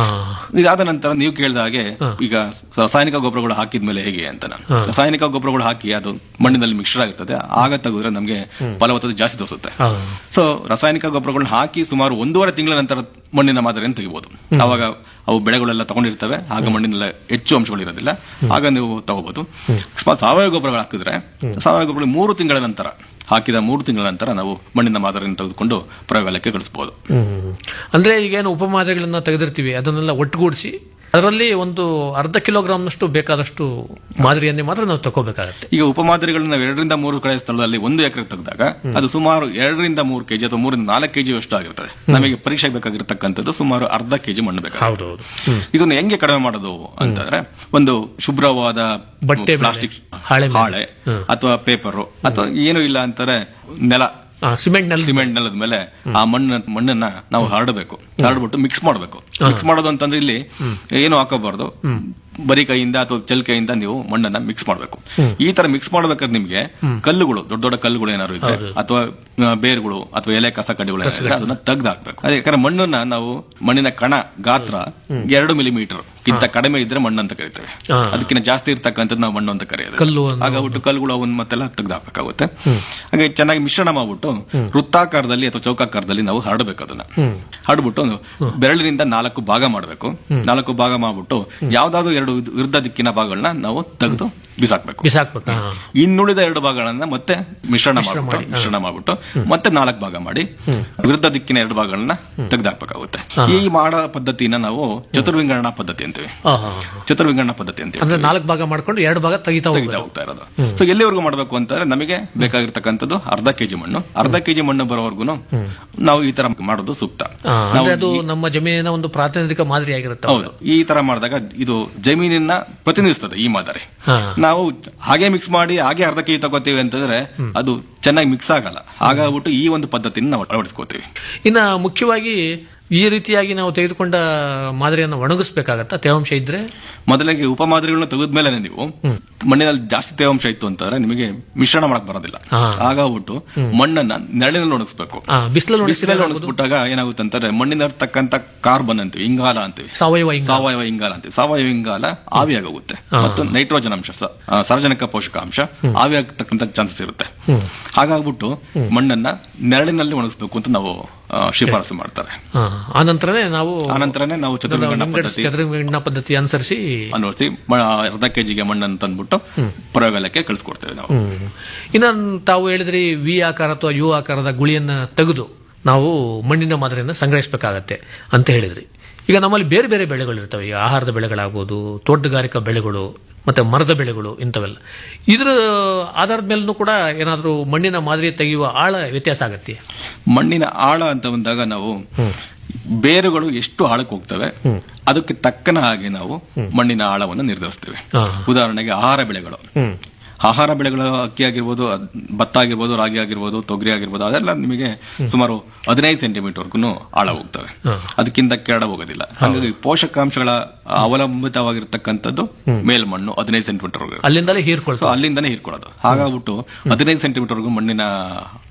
Speaker 14: ಇದಾದ ನಂತರ ನೀವು ಕೇಳಿದ ಹಾಗೆ ಈಗ ರಾಸಾಯನಿಕ ಗೊಬ್ಬರಗಳು ಹಾಕಿದ್ಮೇಲೆ ಹೇಗೆ ಅಂತ ನಾನು.
Speaker 13: ಹಾ.
Speaker 14: ರಾಸಾಯನಿಕ ಗೊಬ್ಬರಗಳು ಹಾಕಿ ಅದು ಮಣ್ಣಿನಲ್ಲಿ ಮಿಶ್ರ ಆಗಿರ್ತದೆ ಆಗ ತೆಗೆದ್ರೆ ನಮಗೆ ಫಲವತ್ತತೆ ಜಾಸ್ತಿ ತೋರಿಸುತ್ತೆ ಸೊ ರಾಸಾಯನಿಕ ಗೊಬ್ಬರಗಳನ್ನ ಹಾಕಿ ಸುಮಾರು ಒಂದೂವರೆ ತಿಂಗಳ ನಂತರ ಮಣ್ಣಿನ ಮಾದರಿಯನ್ನು ತೆಗಿಬಹುದು ಅವಾಗ ಅವು ಬೆಳೆಗಳೆಲ್ಲ ತಗೊಂಡಿರ್ತವೆ ಆಗ ಮಣ್ಣಿನೆಲ್ಲ ಹೆಚ್ಚು ಅಂಶಗಳು ಇರೋದಿಲ್ಲ ಆಗ ನೀವು ತಗೋಬಹುದು ಅಕಸ್ಮಾತ್ ಸಾವಯವ ಗೊಬ್ಬರಗಳು ಹಾಕಿದ್ರೆ ಸಾವಯವ ಗೊಬ್ಬರಗಳು ಮೂರು ತಿಂಗಳ ನಂತರ ಹಾಕಿದ ಮೂರು ತಿಂಗಳ ನಂತರ ನಾವು ಮಣ್ಣಿನ ಮಾದರಿಯನ್ನು ತೆಗೆದುಕೊಂಡು ಪ್ರಯೋಗಾಲಯಕ್ಕೆ ಕಳಿಸಬಹುದು
Speaker 13: ಹ್ಮ್. ಅಂದ್ರೆ ಈಗೇನು ಉಪಮಾದರಿಗಳನ್ನ ತೆಗೆದಿರ್ತೀವಿ ಅದನ್ನೆಲ್ಲ ಒಟ್ಟುಗೂಡಿಸಿ ಅದರಲ್ಲಿ ಒಂದು ಅರ್ಧ ಕಿಲೋಗ್ರಾಮ್ನಷ್ಟು ಬೇಕಾದಷ್ಟು ಮಾದರಿಯನ್ನೇ ಮಾತ್ರ ನಾವು ತಗೋಬೇಕಾಗತ್ತೆ
Speaker 14: ಈಗ ಉಪಮಾದರಿಗಳನ್ನ ನಾವು ಎರಡರಿಂದ ಮೂರು ಕಡೆ ಸ್ಥಳದಲ್ಲಿ ಒಂದು ಎಕರೆ ತೆಗೆದಾಗ ಅದು ಸುಮಾರು ಎರಡರಿಂದ ಮೂರು ಕೆಜಿ ಅಥವಾ ಮೂರಿಂದ ನಾಲ್ಕು ಕೆಜಿ ಅಷ್ಟು ಆಗಿರ್ತದೆ ನಮಗೆ ಪರೀಕ್ಷೆಗೆ ಬೇಕಾಗಿರ್ತಕ್ಕಂಥದ್ದು ಸುಮಾರು ಅರ್ಧ ಕೆಜಿ ಮಣ್ಣು ಬೇಕಾಗುತ್ತೆ ಇದನ್ನು ಹೆಂಗೆ ಕಡಿಮೆ ಮಾಡೋದು ಅಂತಂದ್ರೆ ಒಂದು ಶುಭ್ರವಾದ
Speaker 13: ಬಟ್ಟೆ ಮೇಲೆ,
Speaker 14: ಪ್ಲಾಸ್ಟಿಕ್
Speaker 13: ಹಾಳೆ ಮೇಲೆ.
Speaker 14: ಹಾಳೆ ಅಥವಾ ಪೇಪರ್ ಅಥವಾ ಏನು ಇಲ್ಲ ಅಂತಾರೆ ನೆಲ
Speaker 13: ಸಿಮೆಂಟ್ ನೆಲ
Speaker 14: ಸಿಮೆಂಟ್ ನೆಲದ ಮೇಲೆ ಆ ಮಣ್ಣ ಮಣ್ಣನ್ನ ನಾವು ಹರಡಬೇಕು ಹರಡ್ಬಿಟ್ಟು ಮಿಕ್ಸ್ ಮಾಡಬೇಕು ಮಿಕ್ಸ್ ಮಾಡೋದು ಅಂತಂದ್ರೆ ಇಲ್ಲಿ ಏನು ಹಾಕೋಬಾರ್ದು ಬರೀ ಕೈಯಿಂದ ಅಥವಾ ಚೆಲ್ ಕೈಯಿಂದ ನೀವು ಮಣ್ಣನ್ನ ಮಿಕ್ಸ್ ಮಾಡಬೇಕು ಈ ತರ ಮಿಕ್ಸ್ ಮಾಡ್ಬೇಕಾದ್ರೆ ನಿಮ್ಗೆ ಕಲ್ಲುಗಳು ದೊಡ್ಡ ದೊಡ್ಡ ಕಲ್ಲುಗಳು ಏನಾದ್ರು ಇದ್ರೆ ಅಥವಾ ಆ, ಬೇರುಗಳು ಅಥವಾ ಎಲೆ ಕಸ ಕಡ್ಡಿಗಳು ಏನಾದ್ರು ಇದ್ರೆ ಅದನ್ನ ತೆಗ್ದು ಹಾಕ್ಬೇಕು ಅದೇ ಯಾಕಂದ್ರೆ ಮಣ್ಣನ್ನ ನಾವು ಮಣ್ಣಿನ ಕಣ ಗಾತ್ರ ಎರಡು ಮಿಲಿಮೀಟರ್ ಗಿಂತ ಕಡಿಮೆ ಇದ್ರೆ ಮಣ್ಣು ಅಂತ ಕರಿತೇವೆ
Speaker 13: ಹಾ.
Speaker 14: ಅದಕ್ಕಿಂತ ಜಾಸ್ತಿ ಇರ್ತಕ್ಕಂಥದ್ದು ನಾವು ಮಣ್ಣು ಅಂತ ಕರೆಯೋದು
Speaker 13: ಕಲ್ಲು ಅನ್ನೋ-
Speaker 14: ಹಾಗಾಗ್ಬಿಟ್ಟು ಕಲ್ಲುಗಳು ಅವನ್ನ ಮತ್ತೆಲ್ಲ ತೆಗ್ದು ಹಾಕಬೇಕಾಗುತ್ತೆ ಹಾಗೆ ಚೆನ್ನಾಗಿ ಮಿಶ್ರಣ ಮಾಡ್ಬಿಟ್ಟು ವೃತ್ತಾಕಾರದಲ್ಲಿ ಅಥವಾ ಚೌಕಾಕಾರದಲ್ಲಿ ನಾವು ಹರಡಬೇಕು ಅದನ್ನ ಹರಡ್ಬಿಟ್ಟು ಬೆರಳಿನಿಂದ ನಾಲ್ಕು ಭಾಗ ಮಾಡಬೇಕು ನಾಲ್ಕು ಭಾಗ ಮಾಡ್ಬಿಟ್ಟು ಯಾವ್ದಾದ್ರು ಎರಡು ವಿರುದ್ಧ- ವಿರುದ್ಧ ದಿಕ್ಕಿನ ಭಾಗಗಳನ್ನ ನಾವು ತೆಗೆದು ಬಿಸಾಕ್ಬೇಕು
Speaker 13: ಬಿಸಾಕ್ಬೇಕಾ
Speaker 14: ಇನ್ನುಳಿದ ಎರಡು ಭಾಗಗಳನ್ನ ಮತ್ತೆ ಮಿಶ್ರಣ
Speaker 13: ಮಿಶ್ರ
Speaker 14: ಮಾಡ್ಬಿಟ್ಟು
Speaker 13: ಮಾಡಿ, ಹಾ.
Speaker 14: ಮಿಶ್ರಣ ಮಾಡ್ಬಿಟ್ಟು ಮತ್ತೆ ನಾಲ್ಕು ಭಾಗ ಮಾಡಿ ವಿರುದ್ಧ ದಿಕ್ಕಿನ ಎರಡು ಭಾಗಗಳನ್ನ ತೆಗೆದಾಕ್ಬೇಕಾಗುತ್ತೆ
Speaker 13: ಹಾ.
Speaker 14: ಈ ಮಾಡೋ ಪದ್ಧತಿನ ನಾವು ಚತುರ್ವಿಂಗಡಣಾ ಪದ್ಧತಿ ಅಂತೀವಿ
Speaker 13: ಆಹಾ.
Speaker 14: ಚತುರ್ವಿಂಗಡಣಾ ಪದ್ಧತಿ ಅಂತೀವಿ
Speaker 13: ಅಂದ್ರೆ ನಾಲ್ಕು ಭಾಗ ಮಾಡ್ಕೊಂಡು ಎರಡು ಭಾಗ ತೆಗಿತಾ
Speaker 14: ತೆಗಿತಾ
Speaker 13: ಹೋಗ್ಬೇಕು
Speaker 14: ಹೋಗ್ತಾ ಇರೋದು ಸೊ ಎಲ್ಲಿವರೆಗೂ ಮಾಡಬೇಕು ಅಂತಂದ್ರೆ ನಮಗೆ ಬೇಕಾಗಿರ್ತಕ್ಕಂಥದ್ದು ಅರ್ಧ ಕೆಜಿ ಮಣ್ಣು ಅರ್ಧ ಕೆಜಿ ಮಣ್ಣು ಬರೋವರೆಗೂ ನಾವು ಈ ತರ ಮಾಡೋದು ಸೂಕ್ತ
Speaker 13: ಆ,
Speaker 14: ನಾವು
Speaker 13: ಅಂದ್ರೆ ಅದು ನಮ್ಮ ಜಮೀನಿನ ಒಂದು ಪ್ರಾತಿನಿಧಿಕ ಮಾದರಿ ಆಗಿರುತ್ತೆ
Speaker 14: ಹೌದು ಈ ತರ ಮಾಡಿದಾಗ ಇದು ಜಮೀನಿನ ಪ್ರತಿನಿಧಿಸ್ತದೆ ಈ ಮಾದರಿ
Speaker 13: ಹಾ.
Speaker 14: ನಾವು ಹಾಗೆ ಮಿಕ್ಸ್ ಮಾಡಿ ಹಾಗೆ ಅರ್ಧ ಕೆಜಿ ತಗೋತೀವಿ ಅಂತಂದ್ರೆ ಅದು ಚೆನ್ನಾಗಿ ಮಿಕ್ಸ್ ಆಗಲ್ಲ ಹಾಗಾಗ್ಬಿಟ್ಟು ಈ ಒಂದು ಪದ್ಧತಿನ ನಾವು ಅಳವಡಿಸ್ಕೋತೀವಿ
Speaker 13: ಇನ್ನ ಮುಖ್ಯವಾಗಿ ಈ ರೀತಿಯಾಗಿ ನಾವು ತೆಗೆದುಕೊಂಡ ಮಾದರಿಯನ್ನು ಒಣಗಿಸ್ಬೇಕಾಗತ್ತಾ ತೇವಾಂಶ ಇದ್ರೆ
Speaker 14: ಮೊದಲಿಗೆ ಉಪಮಾದರಿಗಳನ್ನ ತೆಗೆದ್ಮೇಲೆ ನೀವು ಮಣ್ಣಿನಲ್ಲಿ ಜಾಸ್ತಿ ತೇವಾಂಶ ಇತ್ತು ಅಂತಂದ್ರೆ ನಿಮಗೆ ಮಿಶ್ರಣ ಮಾಡಕ್ ಬರೋದಿಲ್ಲ
Speaker 13: ಹಾ.
Speaker 14: ಹಾಗಾಗ್ಬಿಟ್ಟು ಮಣ್ಣನ್ನ ನೆರಳಿನಲ್ಲಿ ಒಣಗಿಸ್ಬೇಕು
Speaker 13: ಆ, ಬಿಸಿಲಲ್ಲಿ ಒಣಗಿಸಿದ್ರೆ
Speaker 14: ಬಿಸಿಲಲ್ಲಿ
Speaker 13: ಏನಾಗೋದು?
Speaker 14: ಒಣಗಿಸ್ಬಿಟ್ಟಾಗ ಏನಾಗುತ್ತೆ ಅಂತಂದ್ರೆ ಮಣ್ಣಿನರ್ತಕ್ಕಂಥ ಕಾರ್ಬನ್ ಅಂತೀವಿ ಇಂಗಾಲ ಅಂತೀವಿ
Speaker 13: ಸಾವಯವ ಇಂಗಾಲ.
Speaker 14: ಸಾವಯವ ಇಂಗಾಲ ಅಂತೀವಿ ಸಾವಯವ ಇಂಗಾಲ ಆವಿಯಾಗೋಗುತ್ತೆ ಮತ್ತು ನೈಟ್ರೋಜನ್ ಅಂಶ ಸ- ಆ, ಸಾರಜನಕ ಪೋಷಕಾಂಶ ಆವಿಯಾಗತಕ್ಕಂಥ ಚಾನ್ಸಸ್ ಇರುತ್ತೆ ಹಾಗಾಗ್ಬಿಟ್ಟು ಮಣ್ಣನ್ನ ನೆರಳಿನಲ್ಲಿ ಒಣಗಿಸ್ಬೇಕು ಅಂತ ನಾವು ಆ, ಶಿಫಾರಸು ಮಾಡ್ತಾರೆ
Speaker 13: ಆ, ಆ ನಂತರನೇ ನಾವು
Speaker 14: ಆನಂತರನೇ ನಾವು ಚತುರ್ವಿಂಗಡ
Speaker 13: ವಿಂಗಡಿಸಿ
Speaker 14: ಪದ್ಧತಿ
Speaker 13: ಚತುರ್ವಿಂಗಡಣಾ ಪದ್ಧತಿ ಅನುಸರಿಸಿ
Speaker 14: ಅನ್ವರ್ಸಿ ಮ- ಅರ್ಧ ಕೆಜಿಗೆ ಮಣ್ಣನ್ನು ತಂದ್ಬಿಟ್ಟು ಪ್ರಯೋಗಾಲಯಕ್ಕೆ ಕಳಿಸ್ಕೊಡ್ತೇವೆ ನಾವು
Speaker 13: ಹ್ಮ್. ಇನ್ನ ತಾವು ಹೇಳಿದ್ರಿ ವಿ ಆಕಾರ ಅಥವಾ ಯು ಆಕಾರದ ಗುಳಿಯನ್ನ ತೆಗೆದು ನಾವು ಮಣ್ಣಿನ ಮಾದರಿಯನ್ನು ಸಂಗ್ರಹಿಸಬೇಕಾಗತ್ತೆ ಅಂತ ಹೇಳಿದ್ರಿ ಈಗ ನಮ್ಮಲ್ಲಿ ಬೇರೆ ಬೇರೆ ಬೆಳೆಗಳು ಇರ್ತವೆ ಈಗ ಆಹಾರದ ಬೆಳೆಗಳಾಗ್ಬೋದು ತೋಟಗಾರಿಕಾ ಬೆಳೆಗಳು ಮತ್ತೆ ಮರದ ಬೆಳೆಗಳು ಇಂಥವೆಲ್ಲ ಇದ್ರ ಆಧಾರದ ಮೇಲೂ ಕೂಡ ಏನಾದರೂ ಮಣ್ಣಿನ ಮಾದರಿ ತೆಗೆಯುವ ಆಳ ವ್ಯತ್ಯಾಸ ಆಗತ್ತೆ
Speaker 14: ಮಣ್ಣಿನ ಆಳ ಅಂತ ಬಂದಾಗ ನಾವು ಬೇರುಗಳು ಎಷ್ಟು ಆಳಕ್ಕೆ ಹೋಗ್ತವೆ ಅದಕ್ಕೆ ತಕ್ಕನ ಹಾಗೆ ನಾವು ಮಣ್ಣಿನ ಆಳವನ್ನು ನಿರ್ಧರಿಸ್ತೇವೆ
Speaker 13: ಹಾ.
Speaker 14: ಉದಾಹರಣೆಗೆ ಆಹಾರ ಬೆಳೆಗಳು ಆಹಾರ ಬೆಳೆಗಳು ಅಕ್ಕಿ ಆಗಿರ್ಬೋದು ಅದ್- ಭತ್ತ ಆಗಿರ್ಬೋದು ರಾಗಿ ಆಗಿರ್ಬೋದು ತೊಗರಿ ಆಗಿರ್ಬೋದು ಅದೆಲ್ಲ ನಿಮಗೆ ಸುಮಾರು ಹದಿನೈದು ಸೆಂಟಿಮೀಟರ್ಗೂ ಆಳ ಹೋಗ್ತವೆ ಅದಕ್ಕಿಂತ ಕೆರಡ ಹೋಗೋದಿಲ್ಲ ಹಾಗಾಗಿ ಪೋಷಕಾಂಶಗಳ ಅವಲಂಬಿತವಾಗಿರ್ತಕ್ಕಂಥದ್ದು ಮೇಲ್ಮಣ್ಣು ಹದಿನೈದು ಸೆಂಟಿಮೀಟರ್
Speaker 13: ಅಲ್ಲಿಂದಲೇ ಹೀರ್ಕೊಳ್ತಾರೆ
Speaker 14: ಅಲ್ಲಿಂದನೇ ಹೀರ್ಕೊಳ್ಳೋದು ಹಾಗಾಗ್ಬಿಟ್ಟು ಹದಿನೈದು ಸೆಂಟಿಮೀಟರ್ಗೂ ಮಣ್ಣಿನ